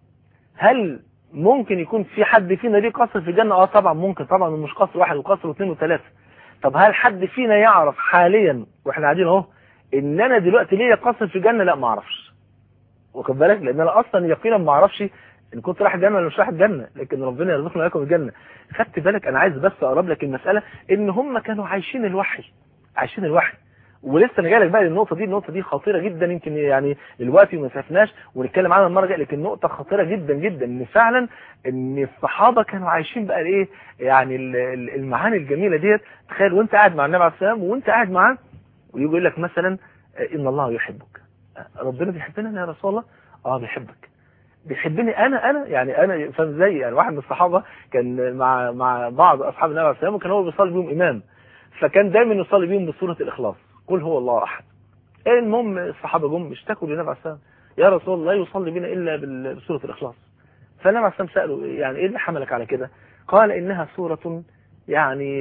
هل ممكن يكون في حد فينا ليه قصر في الجنه اه طبعا ممكن طبعا مش قصر واحد وقصر واثنين وثلاثه طب هل حد فينا يعرف حاليا واحنا قاعدين اهو ان انا دلوقتي ليا قصر في الجنه لا ما اعرفش واخد بالك لان انا اصلا يقينا ما اعرفش ان كنت رايح الجنه ولا مش رايح الجنه لكن ربنا يرزقنا وياكم الجنه خدت بالك انا عايز بس اقرب لك المساله ان هم كانوا عايشين الوحي عايشين الوحي ولسه انا جاي لك بقى النقطه دي النقطه دي خطيره جدا يمكن يعني دلوقتي ما شفناش ونتكلم عنها المره الجايه لكن نقطه خطيره جدا جدا ان فعلا ان الصحابه كانوا عايشين بقى ايه يعني المعاني الجميله ديت تخيل وانت قاعد مع النبي عليه السلام وانت قاعد معاه ويقول لك مثلا ان الله يحبك ربنا بيحبنا يا رسول الله اه بيحبك بيحبني انا انا يعني انا فاهم ازاي يعني واحد من الصحابه كان مع مع بعض اصحاب النبي عليه السلام وكان هو بيصلي بيهم امام فكان دايما يصلي بيهم بسوره الاخلاص قل هو الله احد المهم الصحابه جم اشتكوا للنبي عليه السلام يا رسول الله لا يصلي بنا الا بسوره الاخلاص فالنبي عليه السلام ساله يعني ايه اللي حملك على كده قال انها سوره يعني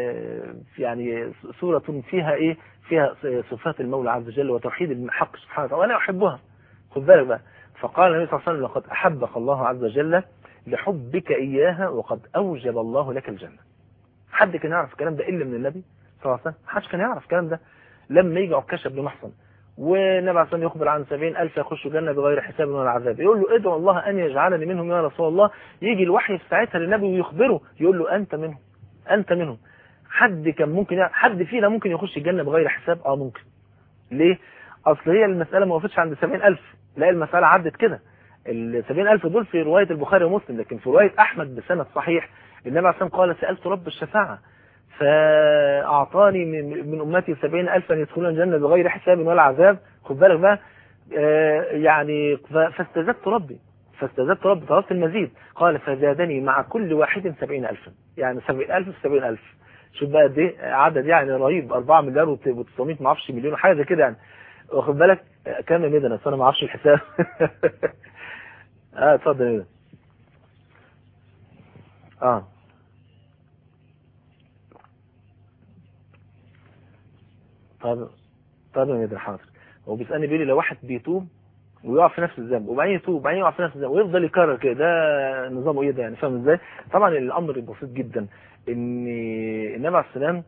يعني سوره فيها ايه فيها صفات المولى عز وجل وتوحيد الحق سبحانه وتعالى وانا احبها خد بالك بقى فقال النبي صلى الله عليه وسلم لقد احبك الله عز وجل لحبك اياها وقد اوجب الله لك الجنه حد كان يعرف الكلام ده الا من النبي صلى الله عليه وسلم محدش كان يعرف الكلام ده لما يجي عكاشة بن محصن والنبي عليه الصلاة يخبر عن سبعين ألف يخشوا الجنة بغير حساب ولا عذاب يقول له ادعو الله أن يجعلني منهم يا رسول الله يجي الوحي في ساعتها للنبي ويخبره يقول له أنت منهم أنت منهم حد كان ممكن حد فينا ممكن يخش الجنة بغير حساب اه ممكن ليه اصل هي المسألة ما وقفتش عند 70000 لا المسألة عدت كده ال 70000 دول في رواية البخاري ومسلم لكن في رواية احمد بسند صحيح النبي عليه الصلاة قال سألت رب الشفاعة فأعطاني من أمتي 70000 أن يدخلون الجنة بغير حساب ولا عذاب خد بالك بقى يعني فاستزدت ربي فاستزدت ربي طلبت المزيد قال فزادني مع كل واحد 70000 يعني 70000 في 70000 شوف بقى قد ايه عدد يعني رهيب 4 مليار و900 ما اعرفش مليون حاجه زي كده يعني واخد بالك كام يا ميدان انا ما اعرفش الحساب اه اتفضل يا ميدان اه طب طب يا ميدان حاضر هو بيسالني بيقول لي لو واحد بيتوب ويقع في نفس الذنب وبعدين يتوب وبعدين يقع في نفس الذنب ويفضل يكرر كده ده نظامه ايه ده يعني فاهم ازاي طبعا الامر بسيط جدا ان النبي عليه السلام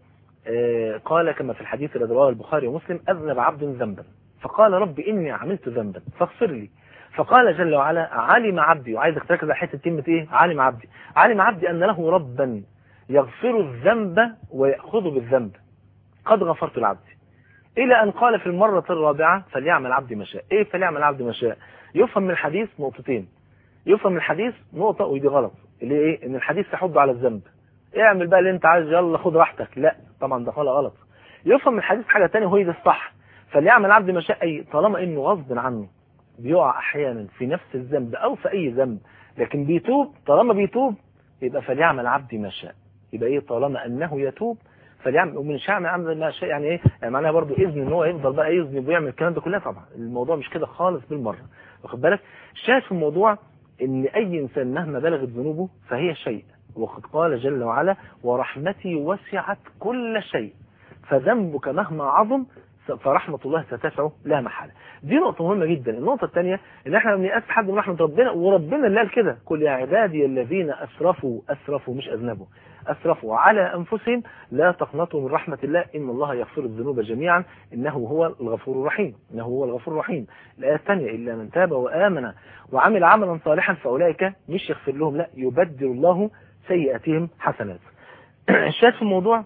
قال كما في الحديث الذي رواه البخاري ومسلم اذنب عبد ذنبا فقال رب اني عملت ذنبا فاغفر لي فقال جل وعلا علم عبدي وعايزك تركز على حته كلمه ايه علم عبدي علم عبدي ان له ربا يغفر الذنب وياخذ بالذنب قد غفرت لعبدي الى ان قال في المره الرابعه فليعمل عبدي ما شاء ايه فليعمل عبدي ما شاء يفهم من الحديث نقطتين يفهم من الحديث نقطه ودي غلط اللي ايه ان الحديث يحض على الذنب اعمل بقى اللي انت عايز يلا خد راحتك لا طبعا ده غلط يفهم من الحديث حاجة تانية وهي ده الصح فليعمل عبد ما شاء اي طالما انه غصب عنه بيقع احيانا في نفس الذنب او في اي ذنب لكن بيتوب طالما بيتوب يبقى فليعمل عبدي ما شاء يبقى ايه طالما انه يتوب فليعمل ومن شاء عمل ما شاء يعني ايه يعني معناها برضه اذن ان هو يفضل بقى يذنب ويعمل الكلام ده كله طبعا الموضوع مش كده خالص بالمره واخد بالك الشاهد في الموضوع ان اي انسان مهما بلغت ذنوبه فهي شيء وقد قال جل وعلا ورحمتي وسعت كل شيء فذنبك مهما عظم فرحمة الله ستسعه لا محالة دي نقطة مهمة جدا النقطة الثانية ان احنا ما بنيأس حد من رحمة ربنا وربنا اللي قال كده قل يا عبادي الذين اسرفوا اسرفوا مش اذنبوا اسرفوا على انفسهم لا تقنطوا من رحمة الله ان الله يغفر الذنوب جميعا انه هو الغفور الرحيم انه هو الغفور الرحيم الآية الثانية الا من تاب وآمن وعمل عملا صالحا فاولئك مش يغفر لهم لا يبدل الله سيئاتهم حسنات الشاهد في الموضوع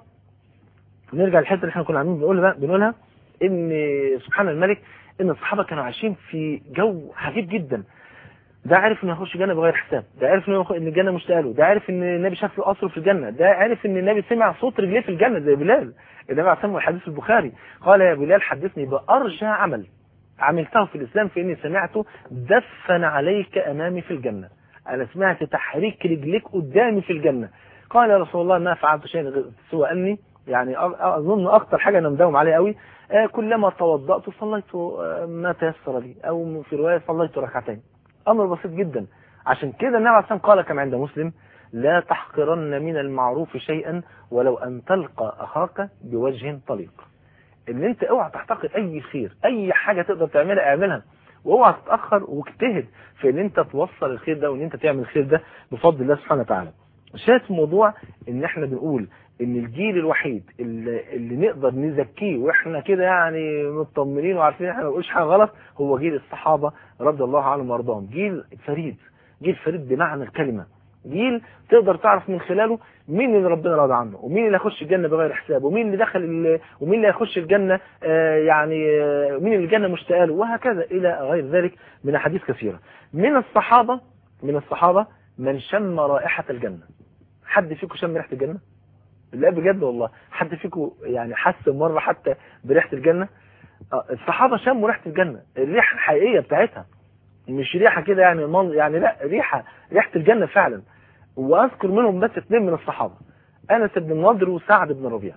نرجع للحته اللي احنا كنا عاملين بنقولها بنقولها ان سبحان الملك ان الصحابه كانوا عايشين في جو عجيب جدا ده عارف انه يخش الجنه بغير حساب ده عارف انه ان الجنه مشتاقه له ده عارف ان النبي شاف له قصره في الجنه ده عارف ان النبي سمع صوت رجليه في الجنه زي بلال النبي عليه الصلاه الحديث البخاري قال يا بلال حدثني بارجى عمل عملته في الاسلام فاني سمعته دفن عليك امامي في الجنه انا سمعت تحريك رجليك قدامي في الجنه قال يا رسول الله ما فعلت شيء سوى اني يعني اظن اكتر حاجه انا مداوم عليها قوي كلما توضأت صليت ما تيسر لي او في روايه صليت ركعتين امر بسيط جدا عشان كده النبي عليه الصلاه قال كما عند مسلم لا تحقرن من المعروف شيئا ولو ان تلقى اخاك بوجه طليق ان انت اوعى تحتقر اي خير اي حاجه تقدر تعملها اعملها واوعى تتاخر واجتهد في ان انت توصل الخير ده وان انت تعمل الخير ده بفضل الله سبحانه وتعالى شاهد الموضوع ان احنا بنقول ان الجيل الوحيد اللي, اللي نقدر نزكيه واحنا كده يعني مطمنين وعارفين احنا ما بنقولش حاجه غلط هو جيل الصحابه رضي الله عنهم وارضاهم جيل فريد جيل فريد بمعنى الكلمه جيل تقدر تعرف من خلاله مين اللي ربنا راضي عنه ومين اللي هيخش الجنه بغير حساب ومين اللي دخل ومين اللي هيخش الجنه آه يعني آه مين اللي الجنه مشتاقه له وهكذا الى غير ذلك من احاديث كثيره من الصحابه من الصحابه من شم رائحه الجنه حد فيكم شم ريحه الجنه لا بجد والله حد فيكم يعني حس مرة حتى بريحة الجنة الصحابة شموا ريحة الجنة الريحة الحقيقية بتاعتها مش ريحة كده يعني من يعني لا ريحة ريحة الجنة فعلا واذكر منهم بس اثنين من الصحابة انس بن النضر وسعد بن ربيع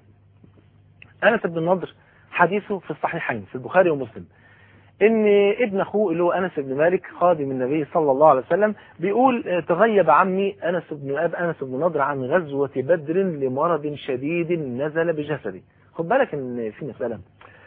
انس بن النضر حديثه في الصحيحين في البخاري ومسلم ان ابن اخوه اللي هو انس بن مالك خادم النبي صلى الله عليه وسلم بيقول تغيب عمي انس بن اب انس بن نضر عن غزوه بدر لمرض شديد نزل بجسده خد بالك ان في مساله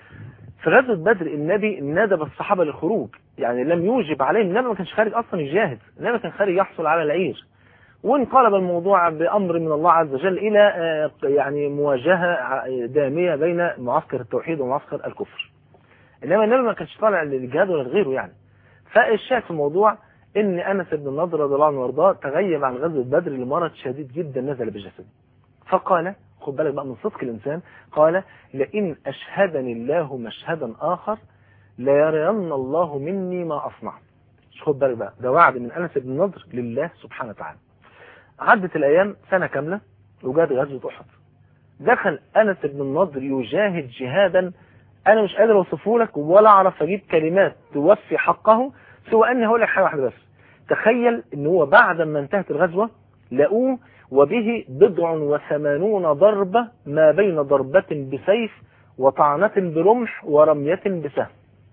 في غزوه بدر النبي ندب الصحابه للخروج يعني لم يوجب عليهم النبي ما كانش خارج اصلا يجاهد النبي كان خارج يحصل على العير وانقلب الموضوع بأمر من الله عز وجل إلى يعني مواجهة دامية بين معسكر التوحيد ومعسكر الكفر النبي انما النبي ما كانش طالع للجهاد ولا لغيره يعني فالشاهد في الموضوع ان انس بن النضر رضي الله عنه وارضاه تغيب عن غزوه بدر لمرض شديد جدا نزل بجسده فقال خد بالك بقى من صدق الانسان قال لئن اشهدني الله مشهدا اخر ليرين الله مني ما اصنع مش خد بالك بقى ده وعد من انس بن النضر لله سبحانه وتعالى عدت الايام سنه كامله وجات غزوه احد دخل انس بن النضر يجاهد جهادا انا مش قادر اوصفه لك ولا اعرف اجيب كلمات توفي حقه سوى اني هقول لك حاجه واحده بس تخيل ان هو بعد ما انتهت الغزوه لقوه وبه بضع وثمانون ضربة ما بين ضربة بسيف وطعنة برمح ورمية بسهم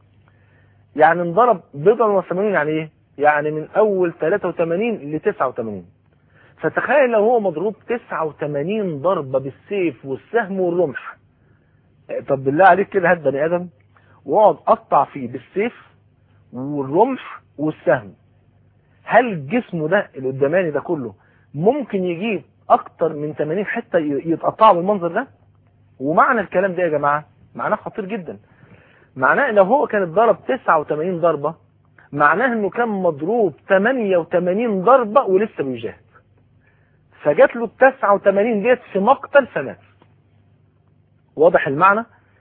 يعني انضرب بضع وثمانون يعني ايه يعني من اول 83 ل 89 فتخيل لو هو مضروب 89 ضربة بالسيف والسهم والرمح طب بالله عليك كده هات بني ادم واقعد قطع فيه بالسيف والرمح والسهم هل جسمه ده اللي قداماني ده كله ممكن يجيب اكتر من 80 حتة يتقطعوا بالمنظر ده ومعنى الكلام ده يا جماعة معناه خطير جدا معناه لو هو كان اتضرب 89 ضربة معناه انه كان مضروب 88 ضربة ولسه بيجاهد فجات له 89 ديت في مقتل فمات واضح المعنى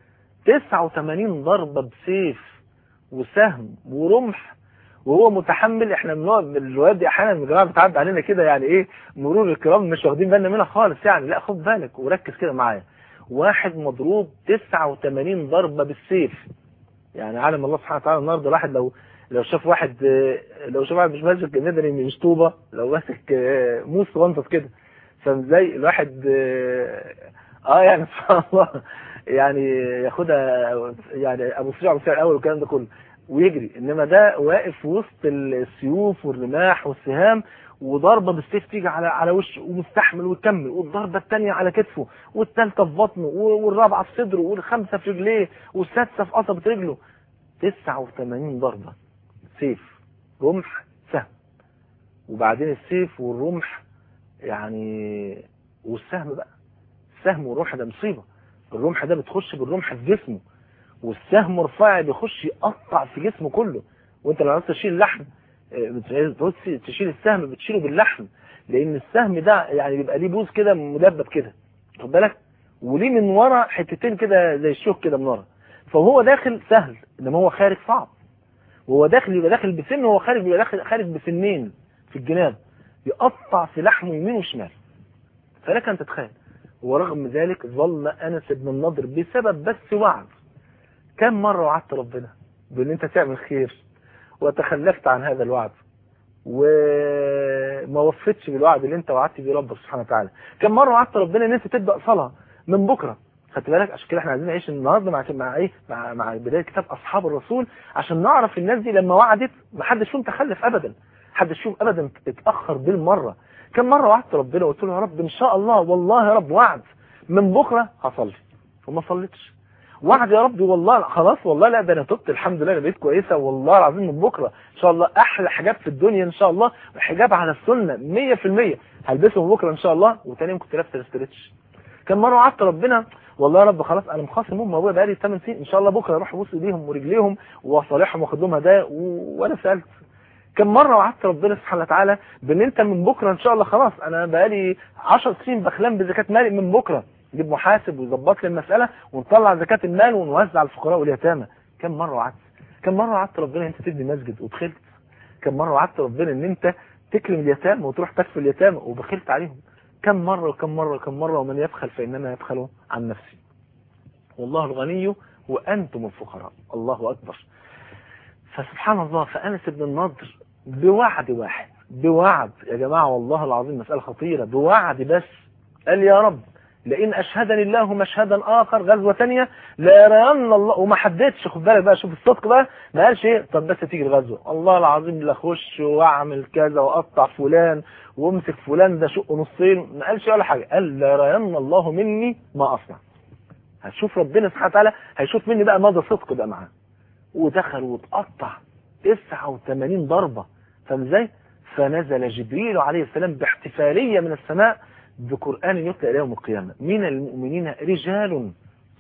89 ضربة بسيف وسهم ورمح وهو متحمل احنا بنقعد الروايات دي احيانا يا جماعه بتعدي علينا كده يعني ايه مرور الكرام مش واخدين بالنا منها خالص يعني لا خد بالك وركز كده معايا واحد مضروب 89 ضربه بالسيف يعني عالم الله سبحانه وتعالى النهارده الواحد لو لو شاف واحد لو شاف واحد مش ماسك مدني مش طوبه لو ماسك موس صغنطط كده فاهم ازاي الواحد اه يعني سبحان الله يعني ياخدها يعني ابو سريع ابو سريع الاول والكلام ده كله ويجري انما ده واقف وسط السيوف والرماح والسهام وضربه بالسيف تيجي على على وشه ومستحمل ويكمل والضربه الثانيه على كتفه والثالثه في بطنه والرابعه في صدره والخامسه في رجليه والسادسه في قصبه رجله 89 ضربه سيف رمح سهم وبعدين السيف والرمح يعني والسهم بقى السهم والرمح ده مصيبه الرمح ده بتخش بالرمح في جسمه والسهم رفيع بيخش يقطع في جسمه كله وانت لو عايز تشيل اللحم تشيل السهم بتشيله باللحم لان السهم ده يعني بيبقى ليه بوز كده مدبب كده خد بالك وليه من ورا حتتين كده زي الشوك كده من ورا فهو داخل سهل انما هو خارج صعب وهو داخل يبقى داخل بسن وهو خارج بيبقى داخل خارج بسنين في الجناب يقطع في لحمه يمين وشمال فلك ان تتخيل ورغم ذلك ظل انس بن النضر بسبب بس وعد كم مرة وعدت ربنا بان انت تعمل خير وتخلفت عن هذا الوعد وما وفيتش بالوعد اللي انت وعدت بيه ربك سبحانه وتعالى كم مرة وعدت ربنا ان انت تبدأ صلاة من بكرة خدت بالك عشان كده احنا عايزين نعيش النهارده مع مع ايه مع, مع بدايه كتاب اصحاب الرسول عشان نعرف الناس دي لما وعدت ما حدش فيهم تخلف ابدا حدش فيهم ابدا اتاخر بالمره كم مره وعدت ربنا وقلت له يا رب ان شاء الله والله يا رب وعد من بكره هصلي وما صليتش وعد يا رب والله خلاص والله لا ده انا تبت الحمد لله انا بقيت كويسه والله العظيم من بكره ان شاء الله احلى حجاب في الدنيا ان شاء الله حجاب على السنه 100% هلبسه من بكره ان شاء الله وتاني يوم كنت لابس الاسترتش كم مره وعدت ربنا والله يا رب خلاص انا مخاصم امي وابويا بقالي 8 سنين ان شاء الله بكره اروح ابوس ايديهم ورجليهم واصالحهم واخد لهم هدايا و... وانا سالت كم مره وعدت ربنا سبحانه وتعالى بان انت من بكره ان شاء الله خلاص انا بقالي 10 سنين بخلان بزكاه مالي من بكره نجيب محاسب ويظبط لي المساله ونطلع زكاه المال ونوزع على الفقراء واليتامى كم مره وعدت كم مره وعدت ربنا انت تبني مسجد وبخلت كم مره وعدت ربنا ان انت تكرم اليتامى وتروح تكفي اليتامى وبخلت عليهم كم مرة وكم مرة وكم مرة ومن يبخل فإنما يبخل عن نفسه والله الغني وأنتم الفقراء الله أكبر فسبحان الله فأنس بن النضر بوعد واحد بوعد يا جماعة والله العظيم مسألة خطيرة بوعد بس قال يا رب لئن أشهدني الله مشهدا آخر غزوة ثانيه لا يرين الله وما حددش خد بالك بقى شوف الصدق بقى ما قالش ايه طب بس تيجي الغزوة الله العظيم لا اخش واعمل كذا واقطع فلان وامسك فلان ده شقه نصين ما قالش ولا حاجة قال لا يرين الله مني ما أصنع هتشوف ربنا سبحانه وتعالى هيشوف مني بقى مدى صدق بقى معاه ودخل واتقطع 89 ضربة فاهم ازاي فنزل جبريل عليه السلام باحتفالية من السماء بقرآن يتلى إلى يوم القيامة من المؤمنين رجال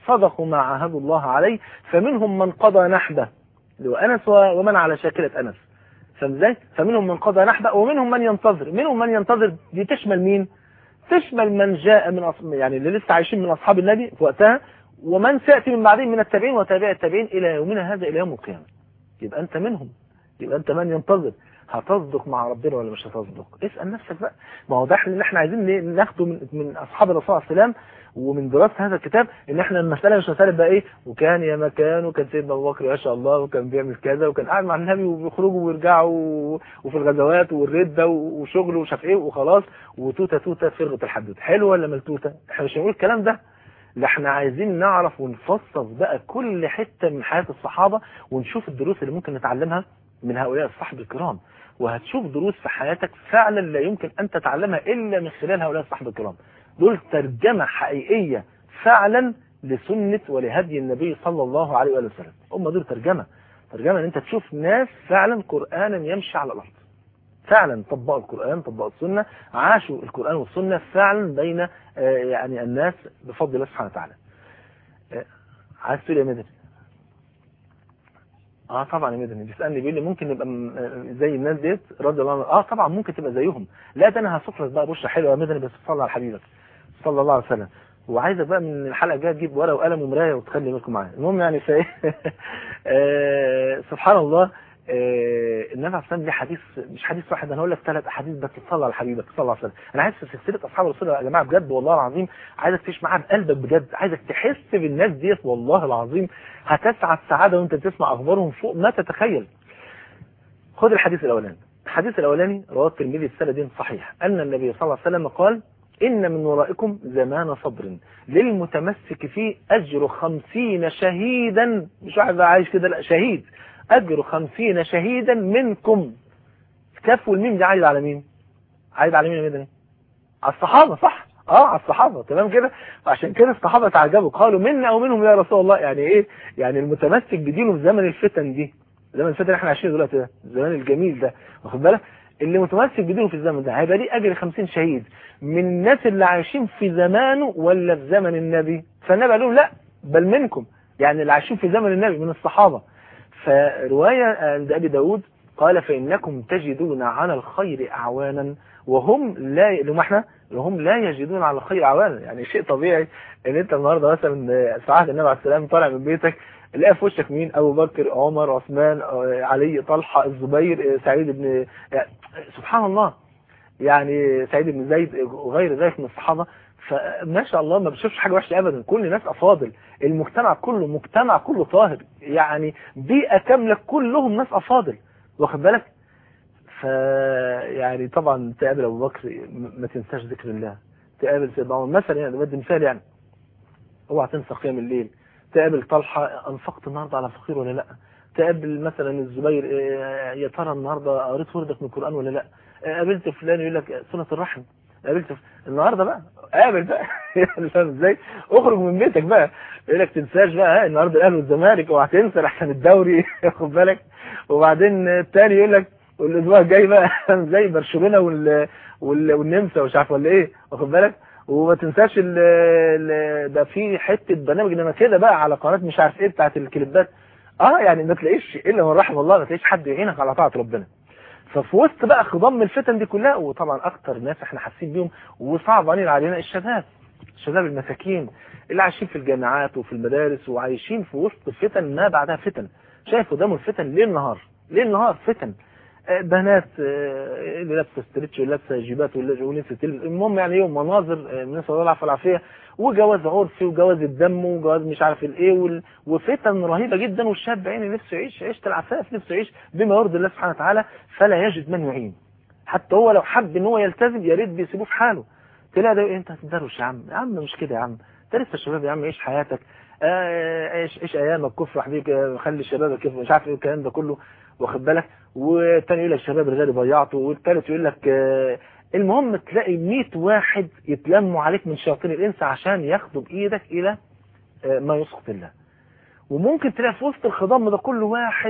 صدقوا ما عاهدوا الله عليه فمنهم من قضى نحبه اللي هو انس ومن على شاكله انس فاهم ازاي فمنهم من قضى نحبه ومنهم من ينتظر منهم من ينتظر دي تشمل مين تشمل من جاء من أص... يعني اللي لسه عايشين من اصحاب النبي في وقتها ومن سياتي من بعدهم من التابعين وتابع التابعين الى يومنا هذا الى يوم القيامه يبقى انت منهم يبقى انت من ينتظر هتصدق مع ربنا ولا مش هتصدق اسال نفسك بقى ما هو ده اللي احنا عايزين ناخده من, من اصحاب الرسول صلى الله عليه وسلم ومن دراسه هذا الكتاب ان احنا المساله مش مساله بقى ايه وكان يا مكان وكان سيدنا ابو بكر ما شاء الله وكان بيعمل كذا وكان قاعد مع النبي وبيخرجوا ويرجعوا وفي الغزوات والرده وشغل ومش عارف ايه وخلاص وتوته توته فرغه الحدود حلو ولا ملتوته احنا مش هنقول الكلام ده لا احنا عايزين نعرف ونفصص بقى كل حته من حياه الصحابه ونشوف الدروس اللي ممكن نتعلمها من هؤلاء الصحابه الكرام وهتشوف دروس في حياتك فعلا لا يمكن أن تتعلمها إلا من خلال هؤلاء الصحابة الكرام دول ترجمة حقيقية فعلا لسنة ولهدي النبي صلى الله عليه وآله وسلم هم دول ترجمة ترجمة ان انت تشوف ناس فعلا قرآنا يمشي على الأرض فعلا طبقوا القرآن طبقوا السنة عاشوا القرآن والسنة فعلا بين يعني الناس بفضل الله سبحانه وتعالى عايز تقول يا مدني اه طبعا يا مدني بيسالني بيقول لي ممكن نبقى زي الناس ديت رضي الله عنهم اه طبعا ممكن تبقى زيهم لا ده انا هصف لك بقى بشره حلوه يا مدني بس صلى على حبيبك صلى الله عليه وسلم وعايزك بقى من الحلقه الجايه تجيب ورقه وقلم ومرايه وتخلي بالكم معايا المهم يعني في آه سبحان الله آه النبي عليه الصلاه دي حديث مش حديث واحد انا هقول لك ثلاث احاديث بس تصلى على حبيبك صلى الله عليه وسلم انا عايز في سلسله اصحاب الرسول يا جماعه بجد والله العظيم عايزك تعيش معاها بقلبك بجد عايزك تحس بالناس ديت والله العظيم هتسعد سعاده وانت تسمع اخبارهم فوق ما تتخيل خد الحديث الاولاني الحديث الاولاني رواه الترمذي بسند صحيح ان النبي صلى الله عليه وسلم قال إن من ورائكم زمان صبر للمتمسك فيه أجر خمسين شهيدا مش واحد بقى عايش كده لا شهيد أجر خمسين شهيدا منكم كف والميم دي عايد على مين عايد على مين يا مدني على الصحابة صح اه على الصحابة تمام كده عشان كده الصحابة تعجبوا قالوا منا او منهم يا رسول الله يعني ايه يعني المتمسك بدينه في زمن الفتن دي زمن الفتن اللي احنا عايشين دلوقتي ده الزمان الجميل ده واخد بالك اللي متمسك بدينه في الزمن ده هيبقى ليه اجر 50 شهيد من الناس اللي عايشين في زمانه ولا في زمن النبي فالنبي قال لهم لا بل منكم يعني اللي عايشين في زمن النبي من الصحابة فرواية عند ابي داود قال فإنكم تجدون على الخير أعوانا وهم لا اللي احنا وهم لا يجدون على الخير أعوانا يعني شيء طبيعي ان انت النهارده مثلا في عهد النبي عليه السلام طالع من بيتك تلاقي في وشك مين ابو بكر عمر عثمان علي طلحه الزبير سعيد بن يعني سبحان الله يعني سعيد بن زيد وغير ذلك من الصحابه فما شاء الله ما بتشوفش حاجه وحشه ابدا كل الناس افاضل المجتمع كله مجتمع كله طاهر يعني بيئه كامله كلهم ناس افاضل واخد بالك ف يعني طبعا تقابل ابو بكر ما تنساش ذكر الله تقابل سيدنا عمر مثلا يعني بدي مثال يعني اوعى تنسى قيام الليل تقابل طلحه انفقت النهارده على فقير ولا لا تقابل مثلا الزبير يا ترى النهارده قريت وردك من القران ولا لا قابلت فلان يقول لك صله الرحم قابلت ف... النهارده بقى قابل بقى يعني فاهم ازاي اخرج من بيتك بقى يقول لك تنساش بقى النهارده الاهلي والزمالك اوعى تنسى احسن الدوري خد بالك وبعدين الثاني يقول لك والاسبوع الجاي بقى زي برشلونه وال... وال... والنمسا ومش عارف ولا ايه واخد بالك وما تنساش ال... ال... ده في حته برنامج انما كده بقى على قناه مش عارف ايه بتاعت الكليبات اه يعني ما تلاقيش الا من رحم الله ما تلاقيش حد يعينك على طاعه ربنا ففي وسط بقى خضم الفتن دي كلها وطبعا اكتر ناس احنا حاسين بيهم وصعب علينا الشباب الشباب المساكين اللي عايشين في الجامعات وفي المدارس وعايشين في وسط فتن ما بعدها فتن شايف قدامه الفتن ليل نهار ليل نهار فتن بنات اللي لابسه ستريتش ولابسه جيبات ولابسه تلبس المهم يعني يوم مناظر من نسال الله العافيه والعافيه وجواز عرفي وجواز الدم وجواز مش عارف الايه وال... وفتن رهيبه جدا والشاب عيني نفسه يعيش عيشه العفاف نفسه يعيش بما يرضي الله سبحانه وتعالى فلا يجد من يعين حتى هو لو حب ان هو يلتزم يا ريت بيسيبوه في حاله تلاقي ده انت هتدروش يا عم يا عم مش كده يا عم انت لسه شباب يا عم عيش حياتك عيش عيش ايامك كفر حبيبك خلي الشباب كيف مش عارف ايه الكلام ده كله واخد بالك والتاني يقول لك الشباب الغالي ضيعته والتالت يقول لك المهم تلاقي 100 واحد يتلموا عليك من شياطين الانس عشان ياخدوا بايدك الى ما يسخط الله وممكن تلاقي في وسط الخضم ده كل واحد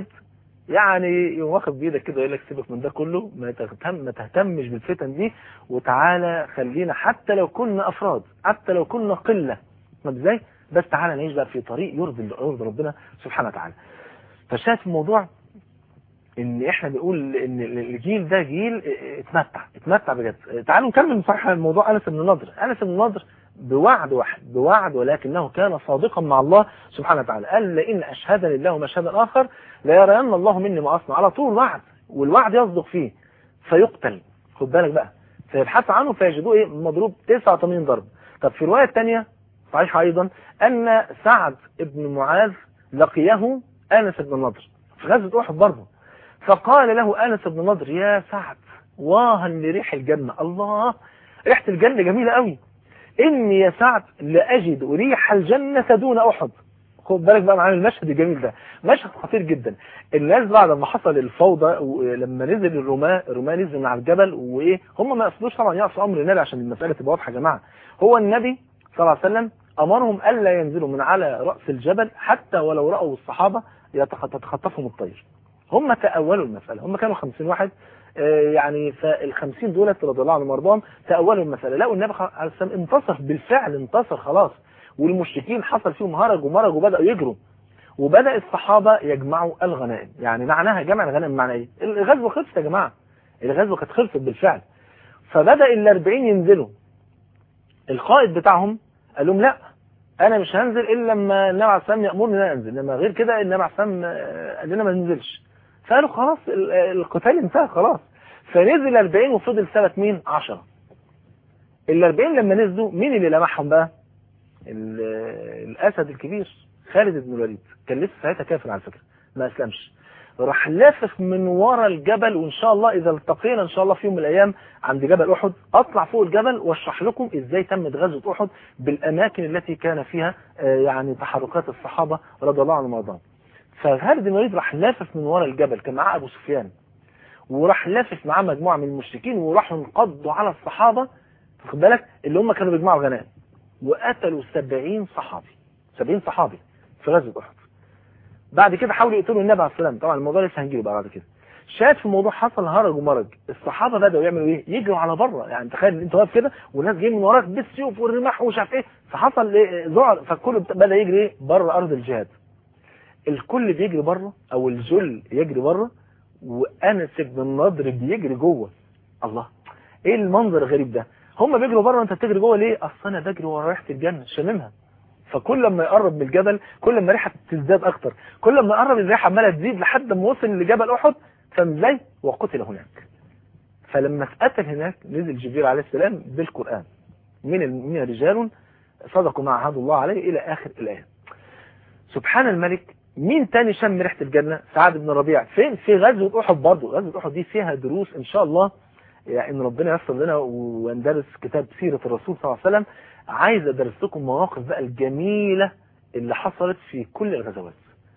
يعني يقوم واخد بايدك كده يقول لك سيبك من ده كله ما تهتم ما تهتمش بالفتن دي وتعالى خلينا حتى لو كنا افراد حتى لو كنا قله طب ازاي بس تعالى نعيش بقى في طريق يرضي يرضي ربنا سبحانه وتعالى فشايف الموضوع ان احنا بنقول ان الجيل ده جيل اتمتع اتمتع بجد تعالوا نكمل صحيح الموضوع انس بن نضر انس بن نضر بوعد واحد بوعد ولكنه كان صادقا مع الله سبحانه وتعالى قال لئن اشهدني الله مشهدا اخر لا يرين الله مني ما اصنع على طول وعد والوعد يصدق فيه فيقتل خد بالك بقى فيبحثوا عنه فيجدوه ايه مضروب 89 ضرب طب في الروايه الثانيه صحيح ايضا ان سعد بن معاذ لقيه انس بن نضر في غزوه احد برضه فقال له انس بن نضر يا سعد واها لريح الجنه الله ريحه الجنه جميله قوي إني يا سعد لأجد ريح الجنة دون أحد خد بالك بقى معانا المشهد الجميل ده مشهد خطير جدا الناس بعد ما حصل الفوضى لما نزل الرماة الرماة نزل من على الجبل وايه هم ما يقصدوش طبعا يعصوا امر النبي عشان المساله تبقى واضحه يا جماعه هو النبي صلى الله عليه وسلم امرهم الا ينزلوا من على راس الجبل حتى ولو راوا الصحابه تتخطفهم الطير هم تاولوا المساله هم كانوا 50 واحد يعني فالخمسين دولت رضي الله عنهم وارضاهم تأولوا المسألة لقوا النبي عليه السلام انتصر بالفعل انتصر خلاص والمشركين حصل فيهم هرج ومرج وبدأوا يجروا وبدأ الصحابة يجمعوا الغنائم يعني معناها جمع الغنائم معنى ايه الغزوة خلصت يا جماعة الغزوة كانت خلصت بالفعل فبدأ الاربعين ينزلوا القائد بتاعهم قال لهم لا انا مش هنزل الا لما النبي عليه السلام يامرني ان انا انزل انما غير كده النبي عليه السلام قال لنا ما ننزلش فقالوا خلاص القتال انتهى خلاص فنزل 40 وفضل ثبت مين 10 ال 40 لما نزلوا مين اللي لمحهم بقى الاسد الكبير خالد بن الوليد كان لسه ساعتها كافر على فكره ما اسلمش راح لافف من ورا الجبل وان شاء الله اذا التقينا ان شاء الله في يوم من الايام عند جبل احد اطلع فوق الجبل واشرح لكم ازاي تمت غزوه احد بالاماكن التي كان فيها يعني تحركات الصحابه رضي الله عنهم وارضاهم فخالد بن الوليد راح لافف من ورا الجبل كان معاه ابو سفيان وراح لافف معاه مجموعه من المشركين وراحوا انقضوا على الصحابه واخد بالك اللي هم كانوا بيجمعوا غنائم وقتلوا 70 صحابي 70 صحابي في غزوه احد بعد كده حاولوا يقتلوا النبي عليه السلام طبعا الموضوع لسه هنجيله بقى بعد كده شاهد في الموضوع حصل هرج ومرج الصحابه بداوا يعملوا ايه يجروا على بره يعني تخيل انت واقف كده والناس جايين من وراك بالسيوف والرماح ومش عارف ايه فحصل ايه ذعر فالكل بدا يجري ايه بره ارض الجهاد الكل بيجري بره او الجل يجري بره وانس بن النضر بيجري جوه الله ايه المنظر الغريب ده هم بيجروا بره وانت بتجري جوه ليه اصل انا بجري ورا ريحه الجنه شاممها فكل ما يقرب من الجبل كل ما الريحه تزداد اكتر كل ما يقرب الريحه عماله تزيد لحد ما وصل لجبل احد فاهم ازاي وقتل هناك فلما اتقتل هناك نزل جبريل عليه السلام بالقران من من رجال صدقوا ما عهد الله عليه الى اخر الايه سبحان الملك مين تاني شم ريحه الجنه سعد بن ربيع فين في غزوه احد برضه غزوه احد دي فيها دروس ان شاء الله يعني ان ربنا ييسر لنا وندرس كتاب سيره الرسول صلى الله عليه وسلم عايز ادرس لكم مواقف بقى الجميله اللي حصلت في كل الغزوات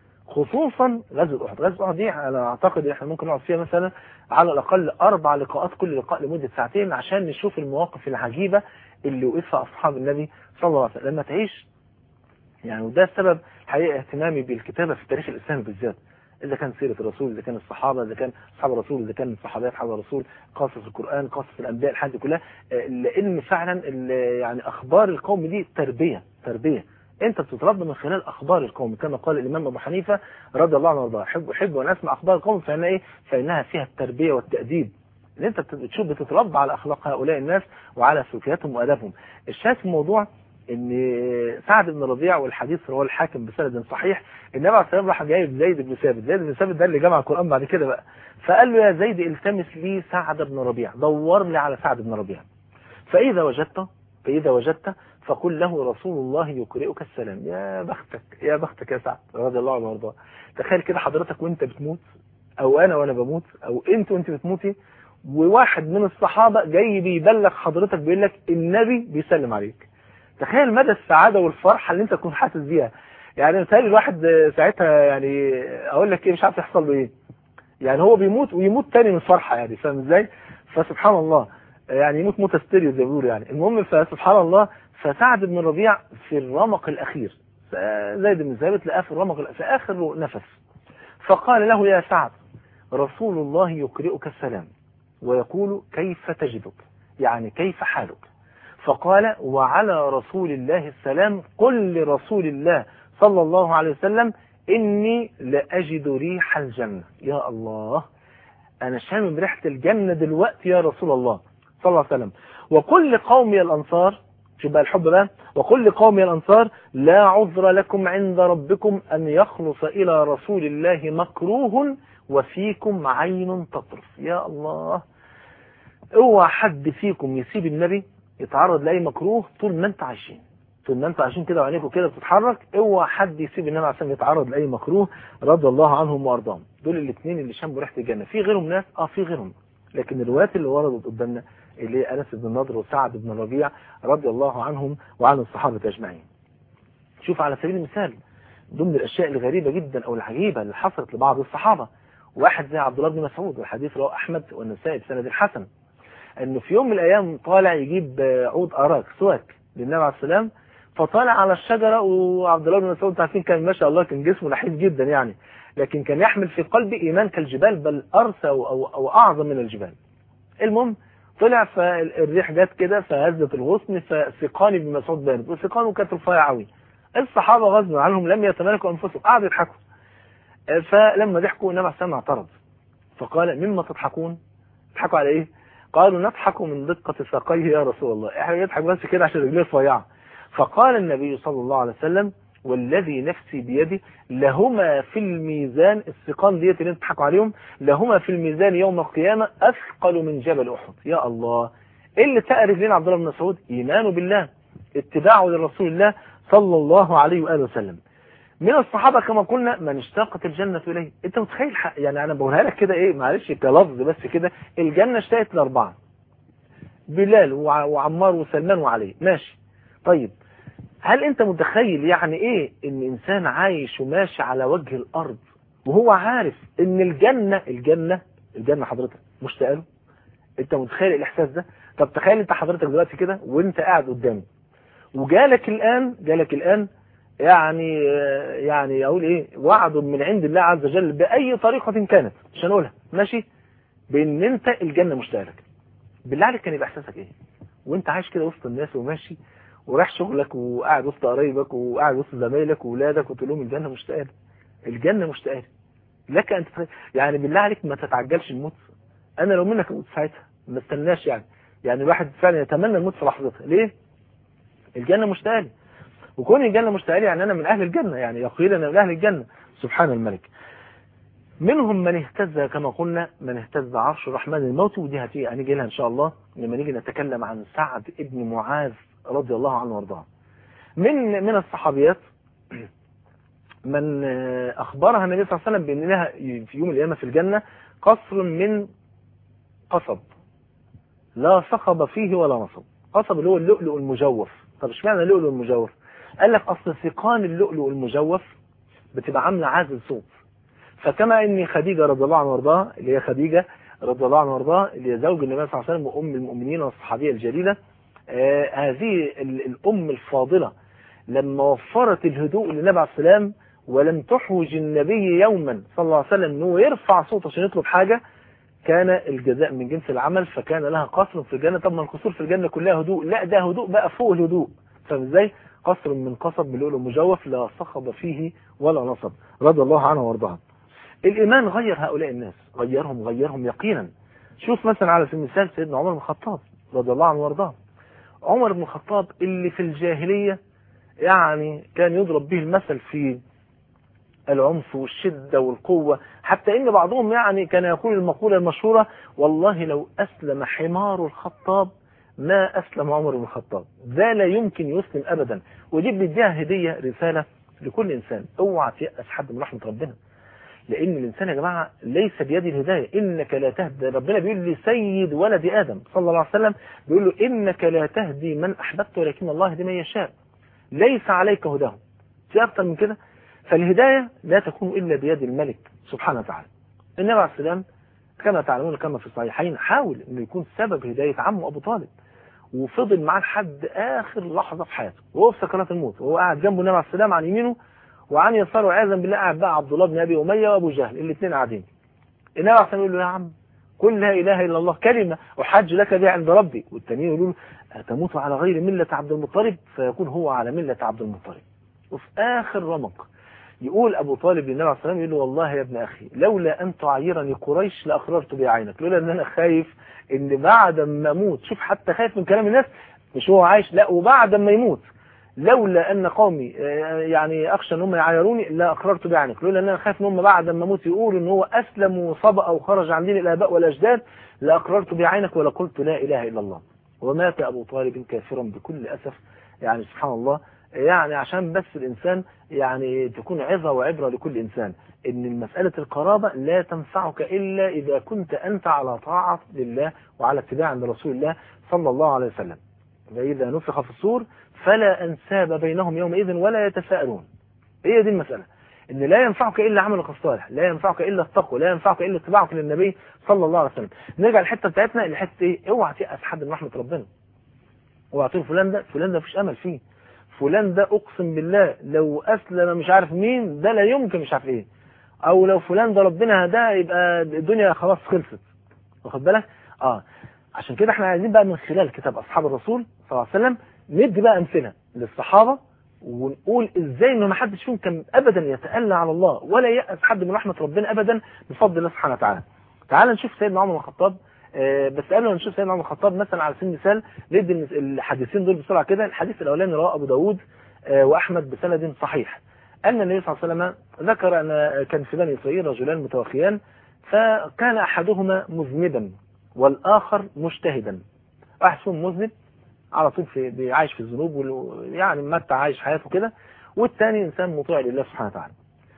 خصوصا غزوه احد غزوه احد دي انا اعتقد ان احنا ممكن نقعد فيها مثلا على الاقل اربع لقاءات كل لقاء لمده ساعتين عشان نشوف المواقف العجيبه اللي وقفها اصحاب النبي صلى الله عليه وسلم لما تعيش يعني وده السبب حقيقه اهتمامي بالكتابه في التاريخ الاسلامي بالذات اذا كان سيره الرسول اذا كان الصحابه اذا كان اصحاب الرسول اذا كان صحابيات حول الرسول قصص القران قصص الانبياء الحاجات دي كلها لان فعلا يعني اخبار القوم دي تربيه تربيه انت بتتربى من خلال اخبار القوم كما قال الامام ابو حنيفه رضي الله عنه وارضاه احب احب ان اسمع اخبار القوم فانها ايه فانها فيها التربيه والتاديب ان انت بتشوف بتتربى على اخلاق هؤلاء الناس وعلى سلوكياتهم وادابهم الشاهد في الموضوع ان سعد بن ربيع والحديث رواه الحاكم بسند صحيح النبي عليه الصلاه والسلام راح جايب زيد بن ثابت زيد بن ثابت ده اللي جمع القران بعد كده بقى فقال له يا زيد التمس لي سعد بن ربيع دور لي على سعد بن ربيع فاذا وجدته فاذا وجدت فقل له رسول الله يقرئك السلام يا بختك يا بختك يا سعد رضي الله عنه وارضاه تخيل كده حضرتك وانت بتموت او انا وانا بموت او انت وانت بتموتي وواحد من الصحابه جاي بيبلغ حضرتك بيقول لك النبي بيسلم عليك تخيل مدى السعادة والفرحة اللي انت تكون حاسس بيها يعني مثال الواحد ساعتها يعني اقول لك ايه مش عارف يحصل له ايه يعني هو بيموت ويموت تاني من الفرحة يعني فاهم ازاي فسبحان الله يعني يموت موت ستيريو زي ما بيقولوا يعني المهم فسبحان الله فسعد بن ربيع في الرمق الاخير زيد بن ثابت لقاه في الرمق في اخر نفس فقال له يا سعد رسول الله يقرئك السلام ويقول كيف تجدك يعني كيف حالك فقال وعلى رسول الله السلام قل لرسول الله صلى الله عليه وسلم إني لأجد ريح الجنة يا الله أنا شامم ريحة الجنة دلوقتي يا رسول الله صلى الله عليه وسلم وقل لقومي الأنصار شوف بقى الحب بقى وقل لقومي الأنصار لا عذر لكم عند ربكم أن يخلص إلى رسول الله مكروه وفيكم عين تطرف يا الله اوعى حد فيكم يسيب النبي يتعرض لأي مكروه طول ما انت عايشين طول ما انت عايشين كده وعينيكم كده بتتحرك اوعى حد يسيب النبي عشان يتعرض لأي مكروه رضي الله عنهم وارضاهم دول الاثنين اللي شموا ريحه الجنه في غيرهم ناس اه في غيرهم لكن الروايات اللي وردت قدامنا اللي هي انس بن نضر وسعد بن ربيع رضي الله عنهم وعن الصحابه اجمعين شوف على سبيل المثال ضمن الاشياء الغريبه جدا او العجيبه اللي حصلت لبعض الصحابه واحد زي عبد الله بن مسعود والحديث رواه احمد والنسائي بسند الحسن انه في يوم من الايام طالع يجيب عود اراك سواك للنبي عليه السلام فطالع على الشجره وعبد الله بن مسعود عارفين كان ما شاء الله كان جسمه نحيف جدا يعني لكن كان يحمل في قلبه ايمان كالجبال بل ارسى او, أو, أو اعظم من الجبال المهم طلع فالريح جت كده فهزت الغصن فثقان ابن مسعود بارد وثقانه كانت رفيعه قوي الصحابه غصب عنهم لم يتمالكوا انفسهم قعدوا يضحكوا فلما ضحكوا النبي عليه السلام اعترض فقال مما تضحكون تضحكوا على ايه قالوا نضحك من دقة ساقيه يا رسول الله احنا بنضحك بس كده عشان رجليه رفيعه فقال النبي صلى الله عليه وسلم والذي نفسي بيده لهما في الميزان الثقان ديت اللي تضحكوا عليهم لهما في الميزان يوم القيامة أثقل من جبل أحد يا الله ايه اللي تقرف لنا عبد الله بن مسعود إيمانه بالله اتباعه لرسول الله صلى الله عليه وآله وسلم من الصحابة كما قلنا من اشتاقت الجنة إليه انت متخيل حق يعني انا بقولها لك كده ايه معلش كلفظ بس كده الجنة اشتاقت لأربعة بلال وعمار وسلمان وعلي ماشي طيب هل انت متخيل يعني ايه ان انسان عايش وماشي على وجه الارض وهو عارف ان الجنة الجنة الجنة حضرتك مشتاق له انت متخيل الاحساس ده طب تخيل انت حضرتك دلوقتي كده وانت قاعد قدامي وجالك الان جالك الان يعني يعني اقول ايه وعد من عند الله عز وجل باي طريقة كانت مش هنقولها ماشي بان انت الجنة مشتاق لك بالله عليك كان يبقى احساسك ايه وانت عايش كده وسط الناس وماشي ورايح شغلك وقاعد وسط قرايبك وقاعد وسط زمايلك واولادك وتقول لهم الجنه مشتاقه الجنه مشتاقه لك ان تتخيل يعني بالله عليك ما تتعجلش الموت انا لو منك اموت ساعتها ما استناش يعني يعني الواحد فعلا يتمنى الموت في لحظتها ليه الجنه مشتاقه وكون الجنه مشتاقه يعني انا من اهل الجنه يعني يقيل انا من اهل الجنه سبحان الملك منهم من اهتز كما قلنا من اهتز عرش الرحمن الموت ودي هتيجي هنيجي لها ان شاء الله لما نيجي نتكلم عن سعد ابن معاذ رضي الله عنه وارضاه من من الصحابيات من اخبرها النبي صلى الله عليه وسلم بان لها في يوم القيامه في الجنه قصر من قصب لا صخب فيه ولا نصب قصب اللي هو اللؤلؤ المجوف طب اشمعنى اللؤلؤ المجوف قال لك اصل ثقان اللؤلؤ المجوف بتبقى عامله عازل صوت فكما ان خديجه رضي الله عنها وارضاها اللي هي خديجه رضي الله عنها وارضاها اللي هي زوج النبي صلى الله عليه وسلم وام المؤمنين والصحابيه الجليله آه هذه الأم الفاضلة لما وفرت الهدوء للنبي عليه السلام ولم تحوج النبي يوما صلى الله عليه وسلم انه يرفع صوته عشان يطلب حاجة كان الجزاء من جنس العمل فكان لها قصر في الجنة طب ما القصور في الجنة كلها هدوء لا ده هدوء بقى فوق الهدوء فاهم ازاي قصر من قصب بلؤلؤ مجوف لا صخب فيه ولا نصب رضي الله عنه وارضاها الإيمان غير هؤلاء الناس غيرهم غيرهم يقينا شوف مثلا على سبيل المثال سيدنا عمر بن الخطاب رضي الله عنه وارضاه عمر بن الخطاب اللي في الجاهلية يعني كان يضرب به المثل في العنف والشدة والقوة حتى ان بعضهم يعني كان يقول المقولة المشهورة والله لو اسلم حمار الخطاب ما اسلم عمر بن الخطاب ده لا يمكن يسلم ابدا ودي بنديها هدية رسالة لكل انسان اوعى تيأس حد من رحمة ربنا لان الانسان يا جماعة ليس بيد الهداية انك لا تهدي ربنا بيقول لي سيد ولد ادم صلى الله عليه وسلم بيقول له انك لا تهدي من احببت ولكن الله يهدي من يشاء ليس عليك هداهم في اكتر من كده فالهداية لا تكون الا بيد الملك سبحانه وتعالى النبي عليه السلام كما تعلمون كما في الصحيحين حاول انه يكون سبب هداية عمه ابو طالب وفضل معاه لحد اخر لحظة في حياته وهو في سكرات الموت وهو قاعد جنبه النبي عليه السلام عن يمينه وعن يساره عياذا بالله قاعد بقى عبد الله بن ابي اميه وابو جهل الاثنين قاعدين النبي عليه الصلاه يقول له يا عم قل لا اله الا الله كلمه احج لك بها عند ربي والتانيين يقولون تموت على غير مله عبد المطلب فيكون هو على مله عبد المطلب وفي اخر رمق يقول ابو طالب للنبي عليه الصلاه والسلام يقول له والله يا ابن اخي لولا ان تعيرني قريش لاقررت بعينك لولا ان انا خايف ان بعد ما اموت شوف حتى خايف من كلام الناس مش هو عايش لا وبعد ما يموت لولا ان قومي يعني اخشى ان هم يعايروني لا اقررت بعينك لولا ان انا خايف ان هم بعد ما اموت يقولوا ان هو اسلم وصبأ وخرج عن دين الاباء والاجداد لا اقررت بعينك ولا قلت لا اله الا الله ومات ابو طالب كافرا بكل اسف يعني سبحان الله يعني عشان بس الإنسان يعني تكون عظة وعبرة لكل إنسان إن مسألة القرابة لا تنفعك إلا إذا كنت أنت على طاعة لله وعلى اتباع عند رسول الله صلى الله عليه وسلم فإذا نفخ في الصور فلا أنساب بينهم يومئذ ولا يتساءلون هي دي المسألة إن لا ينفعك إلا عملك الصالح لا ينفعك إلا التقوى لا ينفعك إلا اتباعك للنبي صلى الله عليه وسلم نرجع الحتة بتاعتنا الحتة إيه اوعى تيأس حد من رحمة ربنا اوعى تقول فلان ده فلان ده مفيش أمل فيه فلان ده اقسم بالله لو اسلم مش عارف مين ده لا يمكن مش عارف ايه او لو فلان ده ربنا هداه يبقى الدنيا خلاص خلصت واخد بالك اه عشان كده احنا عايزين بقى من خلال كتاب اصحاب الرسول صلى الله عليه وسلم ندي بقى امثله للصحابه ونقول ازاي ان ما حدش فيهم كان ابدا يتألى على الله ولا يأس حد من رحمه ربنا ابدا بفضل الله سبحانه وتعالى تعال نشوف سيدنا عمر بن الخطاب آه بس قبل ما نشوف سيدنا عمر الخطاب مثلا على سبيل المثال ندي الحديثين دول بسرعه كده الحديث الاولاني رواه ابو داود آه واحمد بسند صحيح ان النبي صلى الله عليه وسلم ذكر ان كان في بني اسرائيل رجلان متوخيان فكان احدهما مذنبا والاخر مجتهدا واحد فيهم مذنب على طول في عايش في الذنوب يعني متى عايش حياته كده والثاني انسان مطيع لله سبحانه وتعالى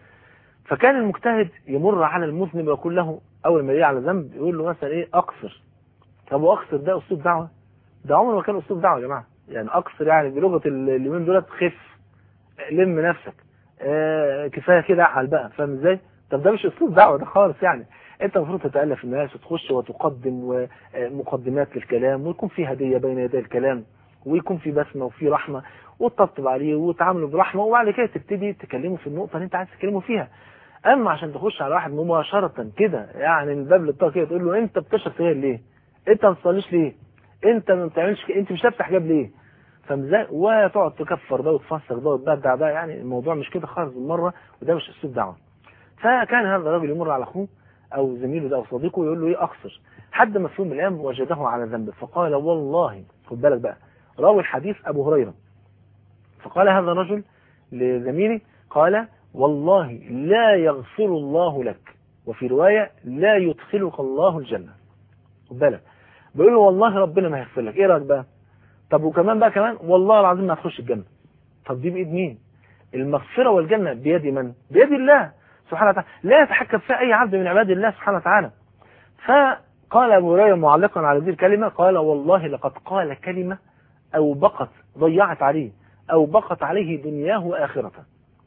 فكان المجتهد يمر على المذنب ويقول له اول ما يجي على ذنب يقول له مثلا ايه اقصر طب واقصر ده اسلوب دعوه ده عمره ما كان اسلوب دعوه يا جماعه يعني اقصر يعني بلغه اليومين دولت خف لم نفسك آه كفايه كده اعقل بقى فاهم ازاي طب ده مش اسلوب دعوه ده خالص يعني انت المفروض تتالف الناس وتخش وتقدم مقدمات للكلام ويكون في هديه بين يدي الكلام ويكون في بسمه وفي رحمه وتطبطب عليه وتعامله برحمه وبعد كده تبتدي تكلمه في النقطه اللي انت عايز تكلمه فيها اما عشان تخش على واحد مباشره كده يعني من باب للطاقه كده تقول له انت بتشرب سجاير ليه انت ما بتصليش ليه انت ما بتعملش كده انت مش لابس حجاب ليه فاهم ازاي وتقعد تكفر بقى وتفسق بقى وتبدع بقى يعني الموضوع مش كده خالص بالمره وده مش اسلوب دعوه فكان هذا الراجل يمر على اخوه او زميله ده او صديقه يقول له ايه اقصر حد ما في يوم من الايام وجده على ذنب فقال والله خد بالك بقى راوي الحديث ابو هريره فقال هذا الرجل لزميلي قال والله لا يغفر الله لك وفي رواية لا يدخلك الله الجنة خد بالك بيقول له والله ربنا ما هيغفر لك ايه رايك بقى طب وكمان بقى كمان والله العظيم ما هتخش الجنة طب دي بايد مين المغفرة والجنة بيد من بيد الله سبحانه وتعالى لا يتحكم فيها اي عبد من عباد الله سبحانه وتعالى فقال ابو هريره معلقا على هذه الكلمة قال والله لقد قال كلمة او بقت ضيعت عليه او بقت عليه دنياه واخرته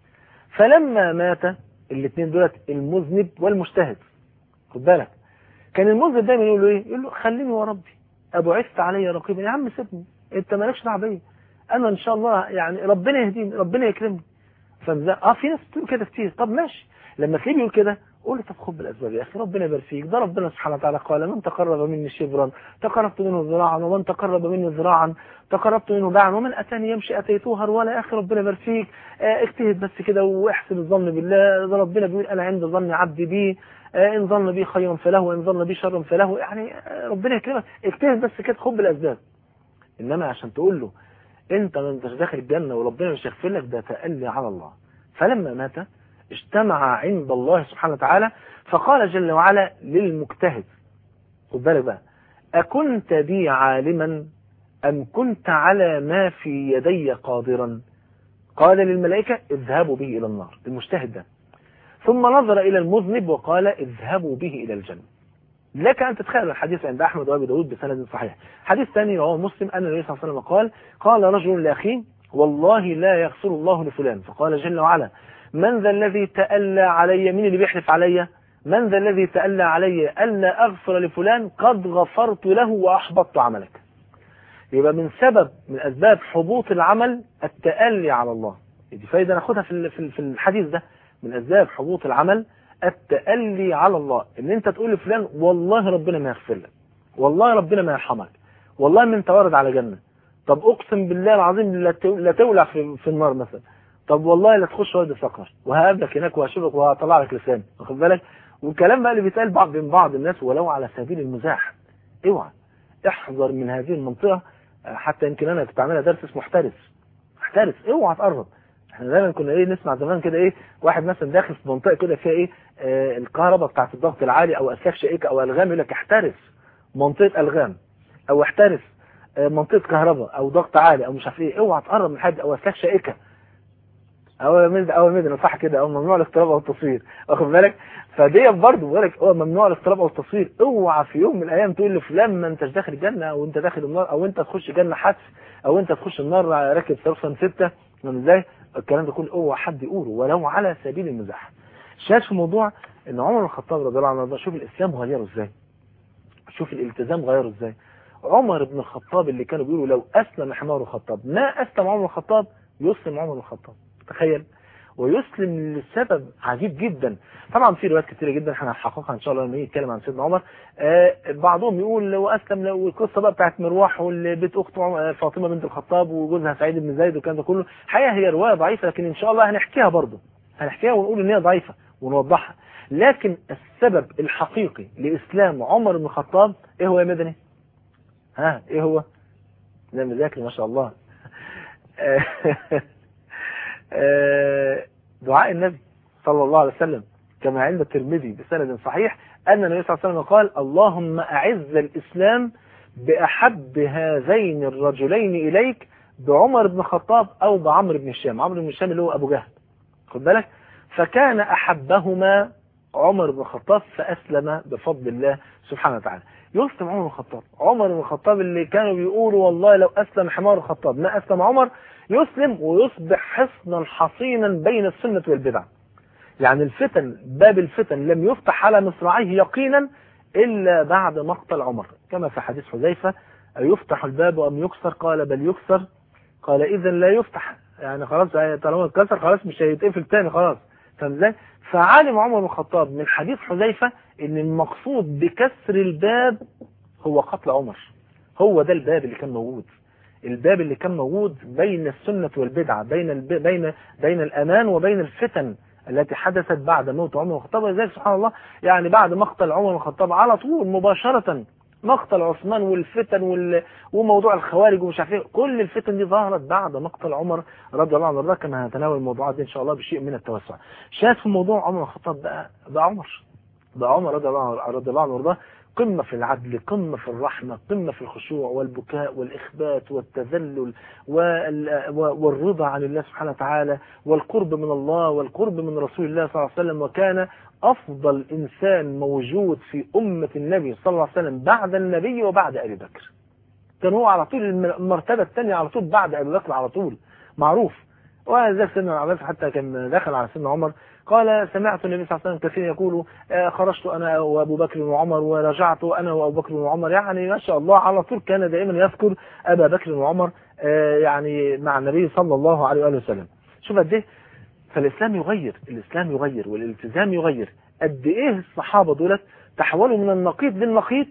فلما مات الاثنين دولت المذنب والمجتهد خد بالك كان المذنب دايما يقول له ايه يقول له خليني وربي ابعثت علي رقيبا يا عم سيبني انت مالكش دعوه بيا انا ان شاء الله يعني ربنا يهديني ربنا يكرمني فاهم اه في ناس بتقول كده كتير طب ماشي لما تلاقيه بيقول كده قول له طب خد بالاسباب يا اخي ربنا يبارك فيك ده ربنا سبحانه وتعالى قال من تقرب مني شبرا تقربت منه ذراعا ومن تقرب مني ذراعا تقربت منه باعا ومن اتاني يمشي اتيته هرولا يا اخي ربنا يبارك فيك اه اجتهد بس كده واحسن الظن بالله ده ربنا بيقول انا عند ظن عبدي بي اه ان ظن بي خيرا فله وان ظن بي شرا فله يعني اه ربنا يكرمك اجتهد بس كده خد بالاسباب انما عشان تقول له انت ما انتش داخل الجنه وربنا مش هيغفر لك ده تألي على الله فلما مات اجتمع عند الله سبحانه وتعالى فقال جل وعلا للمجتهد خد بالك بقى أكنت بي عالما أم كنت على ما في يدي قادرا قال للملائكة اذهبوا به إلى النار المجتهد ده ثم نظر إلى المذنب وقال اذهبوا به إلى الجنة لك أن تتخيل الحديث عند أحمد وأبي داود بسند صحيح حديث ثاني رواه مسلم أن النبي صلى الله عليه وسلم قال قال رجل لأخيه والله لا يغفر الله لفلان فقال جل وعلا من ذا الذي تألى علي من اللي بيحلف علي من ذا الذي تألى علي ألا أغفر لفلان قد غفرت له وأحبطت عملك يبقى من سبب من أسباب حبوط العمل التألي على الله دي فايدة ناخدها في في الحديث ده من أسباب حبوط العمل التألي على الله ان انت تقول لفلان والله ربنا ما يغفر لك والله ربنا ما يرحمك والله ما انت وارد على جنة طب اقسم بالله العظيم لا تولع في, في النار مثلا طب والله لا تخش وادي سقر وهقابلك هناك وهشوفك وهطلع لك لسان واخد بالك والكلام بقى اللي بيتقال بعض بين بعض الناس ولو على سبيل المزاح اوعى احذر من هذه المنطقة حتى يمكن انا كنت عاملها درس اسمه احترس احترس اوعى تقرب احنا دايما كنا ايه نسمع زمان كده ايه واحد مثلا داخل في منطقه كده فيها ايه آه الكهرباء بتاعت الضغط العالي او اسلاك شائكه او الغام يقول لك احترس منطقه الغام او احترس آه منطقه كهرباء او ضغط عالي او مش عارف ايه اوعى تقرب من حد او اسلاك شائكه او مد او مد صح كده او ممنوع الاقتراب او التصوير واخد بالك فدي برضه بقول لك هو ممنوع الاقتراب او التصوير اوعى في يوم من الايام تقول لفلان ما انتش داخل الجنه او انت داخل النار او انت تخش جنه حتف او انت تخش النار راكب صرفا سته من ازاي الكلام ده كله اوعى حد يقوله ولو على سبيل المزاح شاهد في موضوع ان عمر بن الخطاب رضي الله عنه شوف الاسلام غيره ازاي شوف الالتزام غيره ازاي عمر بن الخطاب اللي كانوا بيقولوا لو اسلم حمار الخطاب ما اسلم عمر بن الخطاب يسلم عمر بن الخطاب تخيل ويسلم لسبب عجيب جدا طبعا في روايات كتيره جدا احنا هنحققها ان شاء الله لما يجي يتكلم عن سيدنا عمر آه بعضهم يقول لو اسلم لو القصه بقى بتاعت مروح واللي بيت اخته فاطمه بنت الخطاب وجوزها سعيد بن زيد والكلام ده كله الحقيقه هي روايه ضعيفه لكن ان شاء الله هنحكيها برضه هنحكيها ونقول ان هي ضعيفه ونوضحها لكن السبب الحقيقي لاسلام عمر بن الخطاب ايه هو يا مدني ها ايه هو لا مذاكر ما شاء الله دعاء النبي صلى الله عليه وسلم كما عند الترمذي بسند صحيح أن النبي صلى الله عليه وسلم قال اللهم أعز الإسلام بأحب هذين الرجلين إليك بعمر بن الخطاب أو بعمر بن الشام عمرو بن الشام اللي هو أبو جهل خد بالك فكان أحبهما عمر بن الخطاب فأسلم بفضل الله سبحانه وتعالى يسلم عمر بن الخطاب عمر بن الخطاب اللي كانوا بيقولوا والله لو أسلم حمار الخطاب ما أسلم عمر يسلم ويصبح حصنا حصينا بين السنة والبدع يعني الفتن باب الفتن لم يفتح على مصراعيه يقينا إلا بعد مقتل عمر كما في حديث حذيفة أيفتح الباب أم يكسر قال بل يكسر قال إذا لا يفتح يعني خلاص طالما اتكسر خلاص مش هيتقفل تاني خلاص فاهم ازاي؟ فعالم عمر بن الخطاب من حديث حذيفة ان المقصود بكسر الباب هو قتل عمر هو ده الباب اللي كان موجود الباب اللي كان موجود بين السنة والبدعة بين الب... بين بين الأمان وبين الفتن التي حدثت بعد موت عمر بن الخطاب ولذلك سبحان الله يعني بعد مقتل عمر بن الخطاب على طول مباشرة مقتل عثمان والفتن وال... وموضوع الخوارج ومش عارف ايه كل الفتن دي ظهرت بعد مقتل عمر رضي الله عنه وارضاه كما هنتناول الموضوعات دي ان شاء الله بشيء من التوسع شاهد في موضوع عمر بن الخطاب بقى بقى عمر بقى عمر رضي الله رضي الله عنه وارضاه قمة في العدل قمة في الرحمة قمة في الخشوع والبكاء والإخبات والتذلل والرضا عن الله سبحانه وتعالى والقرب من الله والقرب من رسول الله صلى الله عليه وسلم وكان أفضل إنسان موجود في أمة النبي صلى الله عليه وسلم بعد النبي وبعد أبي بكر كان هو على طول المرتبة الثانية على طول بعد أبي بكر على طول معروف وذلك سيدنا عباس حتى كان دخل على سيدنا عمر قال سمعت النبي صلى الله عليه وسلم كثيرا يقول خرجت أنا وأبو بكر وعمر ورجعت أنا وأبو بكر وعمر يعني ما شاء الله على طول كان دائما يذكر أبا بكر وعمر يعني مع النبي صلى الله عليه وآله وسلم شوف قد ايه فالإسلام يغير الإسلام يغير والالتزام يغير قد إيه الصحابة دولت تحولوا من النقيض للنقيض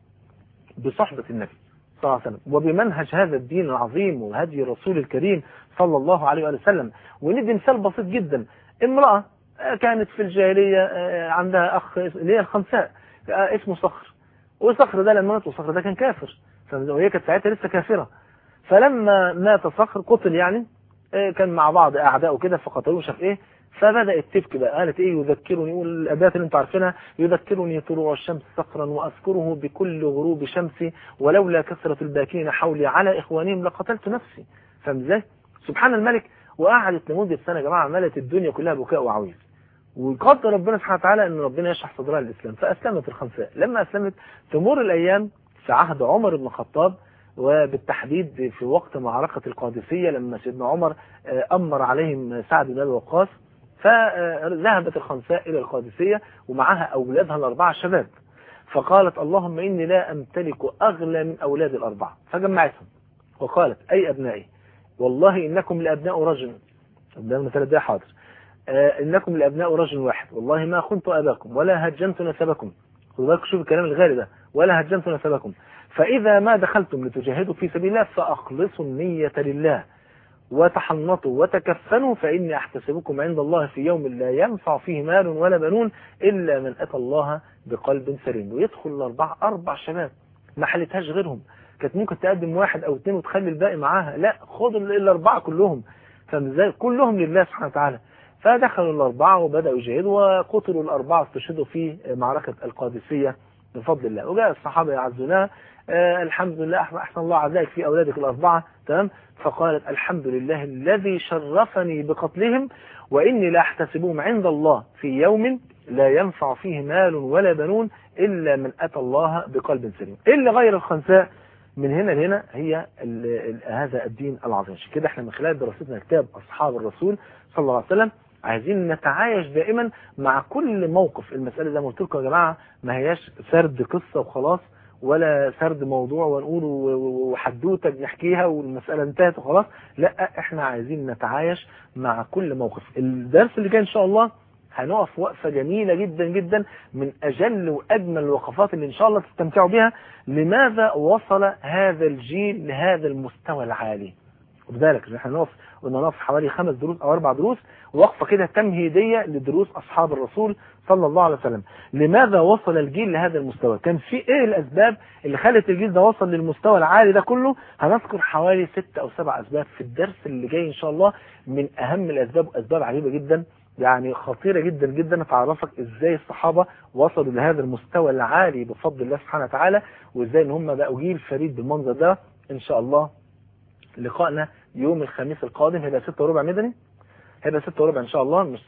بصحبة النبي صلى الله عليه وسلم وبمنهج هذا الدين العظيم وهدي الرسول الكريم صلى الله عليه وآله وسلم وندي مثال بسيط جدا امرأة كانت في الجاهلية عندها أخ اللي هي الخنساء اسمه صخر وصخر ده لما مات وصخر ده كان كافر وهي كانت ساعتها لسه كافرة فلما مات صخر قتل يعني كان مع بعض أعداء كده فقتلوه شاف إيه فبدأت تبكي بقى قالت إيه يذكرني والأبيات اللي أنتم عارفينها يذكرني طلوع الشمس صخرا وأذكره بكل غروب شمسي ولولا كثرة الباكين حولي على إخوانهم لقتلت نفسي فاهم ازاي؟ سبحان الملك وقعدت لمدة سنة يا جماعة عملت الدنيا كلها بكاء وعويل وقدر ربنا سبحانه وتعالى ان ربنا يشرح صدرها للاسلام فاسلمت الخنساء لما اسلمت تمر الايام في عهد عمر بن الخطاب وبالتحديد في وقت معركة القادسية لما سيدنا عمر أمر عليهم سعد بن أبي وقاص فذهبت الخنساء إلى القادسية ومعها أولادها الأربعة شباب فقالت اللهم إني لا أمتلك أغلى من أولاد الأربعة فجمعتهم وقالت أي أبنائي والله إنكم لأبناء رجل قدامنا ثلاث دقايق حاضر آه إنكم لأبناء رجل واحد والله ما خنت أباكم ولا هجمت نسبكم خذوا بالكم شوف الكلام الغالي ده ولا هجمت نسبكم فإذا ما دخلتم لتجاهدوا في سبيل الله فأخلصوا النية لله وتحنطوا وتكفنوا فإني أحتسبكم عند الله في يوم لا ينفع فيه مال ولا بنون إلا من أتى الله بقلب سليم ويدخل الأربع أربع شباب ما حلتهاش غيرهم كانت ممكن تقدم واحد أو اثنين وتخلي الباقي معاها لا خدوا الأربعة كلهم فمزاي كلهم لله سبحانه وتعالى فدخلوا الأربعة وبدأوا يجاهدوا وقتلوا الأربعة استشهدوا في معركة القادسية بفضل الله وجاء الصحابة يعزونها آه الحمد لله أحسن الله عزائك في أولادك الأربعة تمام فقالت الحمد لله الذي شرفني بقتلهم وإني لا أحتسبهم عند الله في يوم لا ينفع فيه مال ولا بنون إلا من أتى الله بقلب سليم إلا غير الخنساء من هنا لهنا هي ال ال هذا الدين العظيم عشان كده احنا من خلال دراستنا كتاب أصحاب الرسول صلى الله عليه وسلم عايزين نتعايش دائما مع كل موقف المسألة زي ما قلت لكم يا جماعة ما هياش سرد قصة وخلاص ولا سرد موضوع ونقول وحدوته بنحكيها والمسألة انتهت وخلاص لا احنا عايزين نتعايش مع كل موقف الدرس اللي جاي ان شاء الله هنقف وقفة جميلة جدا جدا من أجل وأجمل الوقفات اللي إن شاء الله تستمتعوا بها لماذا وصل هذا الجيل لهذا المستوى العالي وبذلك احنا نقف قلنا نقف حوالي خمس دروس أو أربع دروس وقفة كده تمهيدية لدروس أصحاب الرسول صلى الله عليه وسلم لماذا وصل الجيل لهذا المستوى كان في ايه الاسباب اللي خلت الجيل ده وصل للمستوى العالي ده كله هنذكر حوالي ست او سبع اسباب في الدرس اللي جاي ان شاء الله من اهم الاسباب واسباب عجيبة جدا يعني خطيرة جدا جدا تعرفك ازاي الصحابة وصلوا لهذا المستوى العالي بفضل الله سبحانه وتعالى وازاي ان هم بقوا جيل فريد بالمنظر ده ان شاء الله لقائنا يوم الخميس القادم هيبقى ستة وربع مدني هيبقى ستة وربع ان شاء الله مش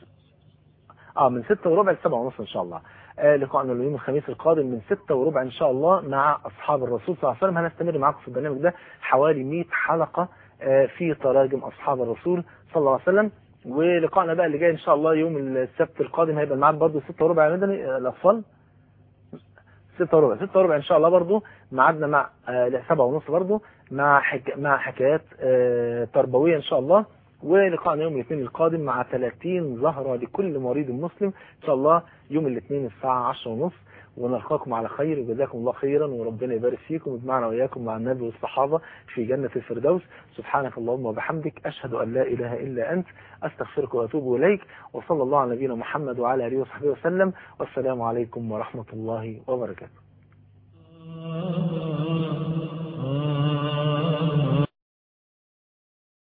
اه من ستة وربع لسبعة ونص ان شاء الله آه لقائنا اليوم الخميس القادم من ستة وربع ان شاء الله مع اصحاب الرسول صلى الله عليه وسلم هنستمر معاكم في البرنامج ده حوالي 100 حلقة آه في تراجم اصحاب الرسول صلى الله عليه وسلم ولقائنا بقى اللي جاي ان شاء الله يوم السبت القادم هيبقى الميعاد برضه 6 وربع يا مدني آه الاطفال 6 وربع 6 وربع ان شاء الله برضه ميعادنا مع آه 7 ونص برضه مع حك... مع حكايات آه تربويه ان شاء الله ولقائنا يوم الاثنين القادم مع 30 زهرة لكل مريض مسلم ان شاء الله يوم الاثنين الساعة 10 ونص ونلقاكم على خير وجزاكم الله خيرا وربنا يبارك فيكم ويجمعنا وإياكم مع النبي والصحابة في جنة الفردوس سبحانك اللهم وبحمدك أشهد أن لا إله إلا أنت أستغفرك وأتوب إليك وصلى الله على نبينا محمد وعلى آله وصحبه وسلم والسلام عليكم ورحمة الله وبركاته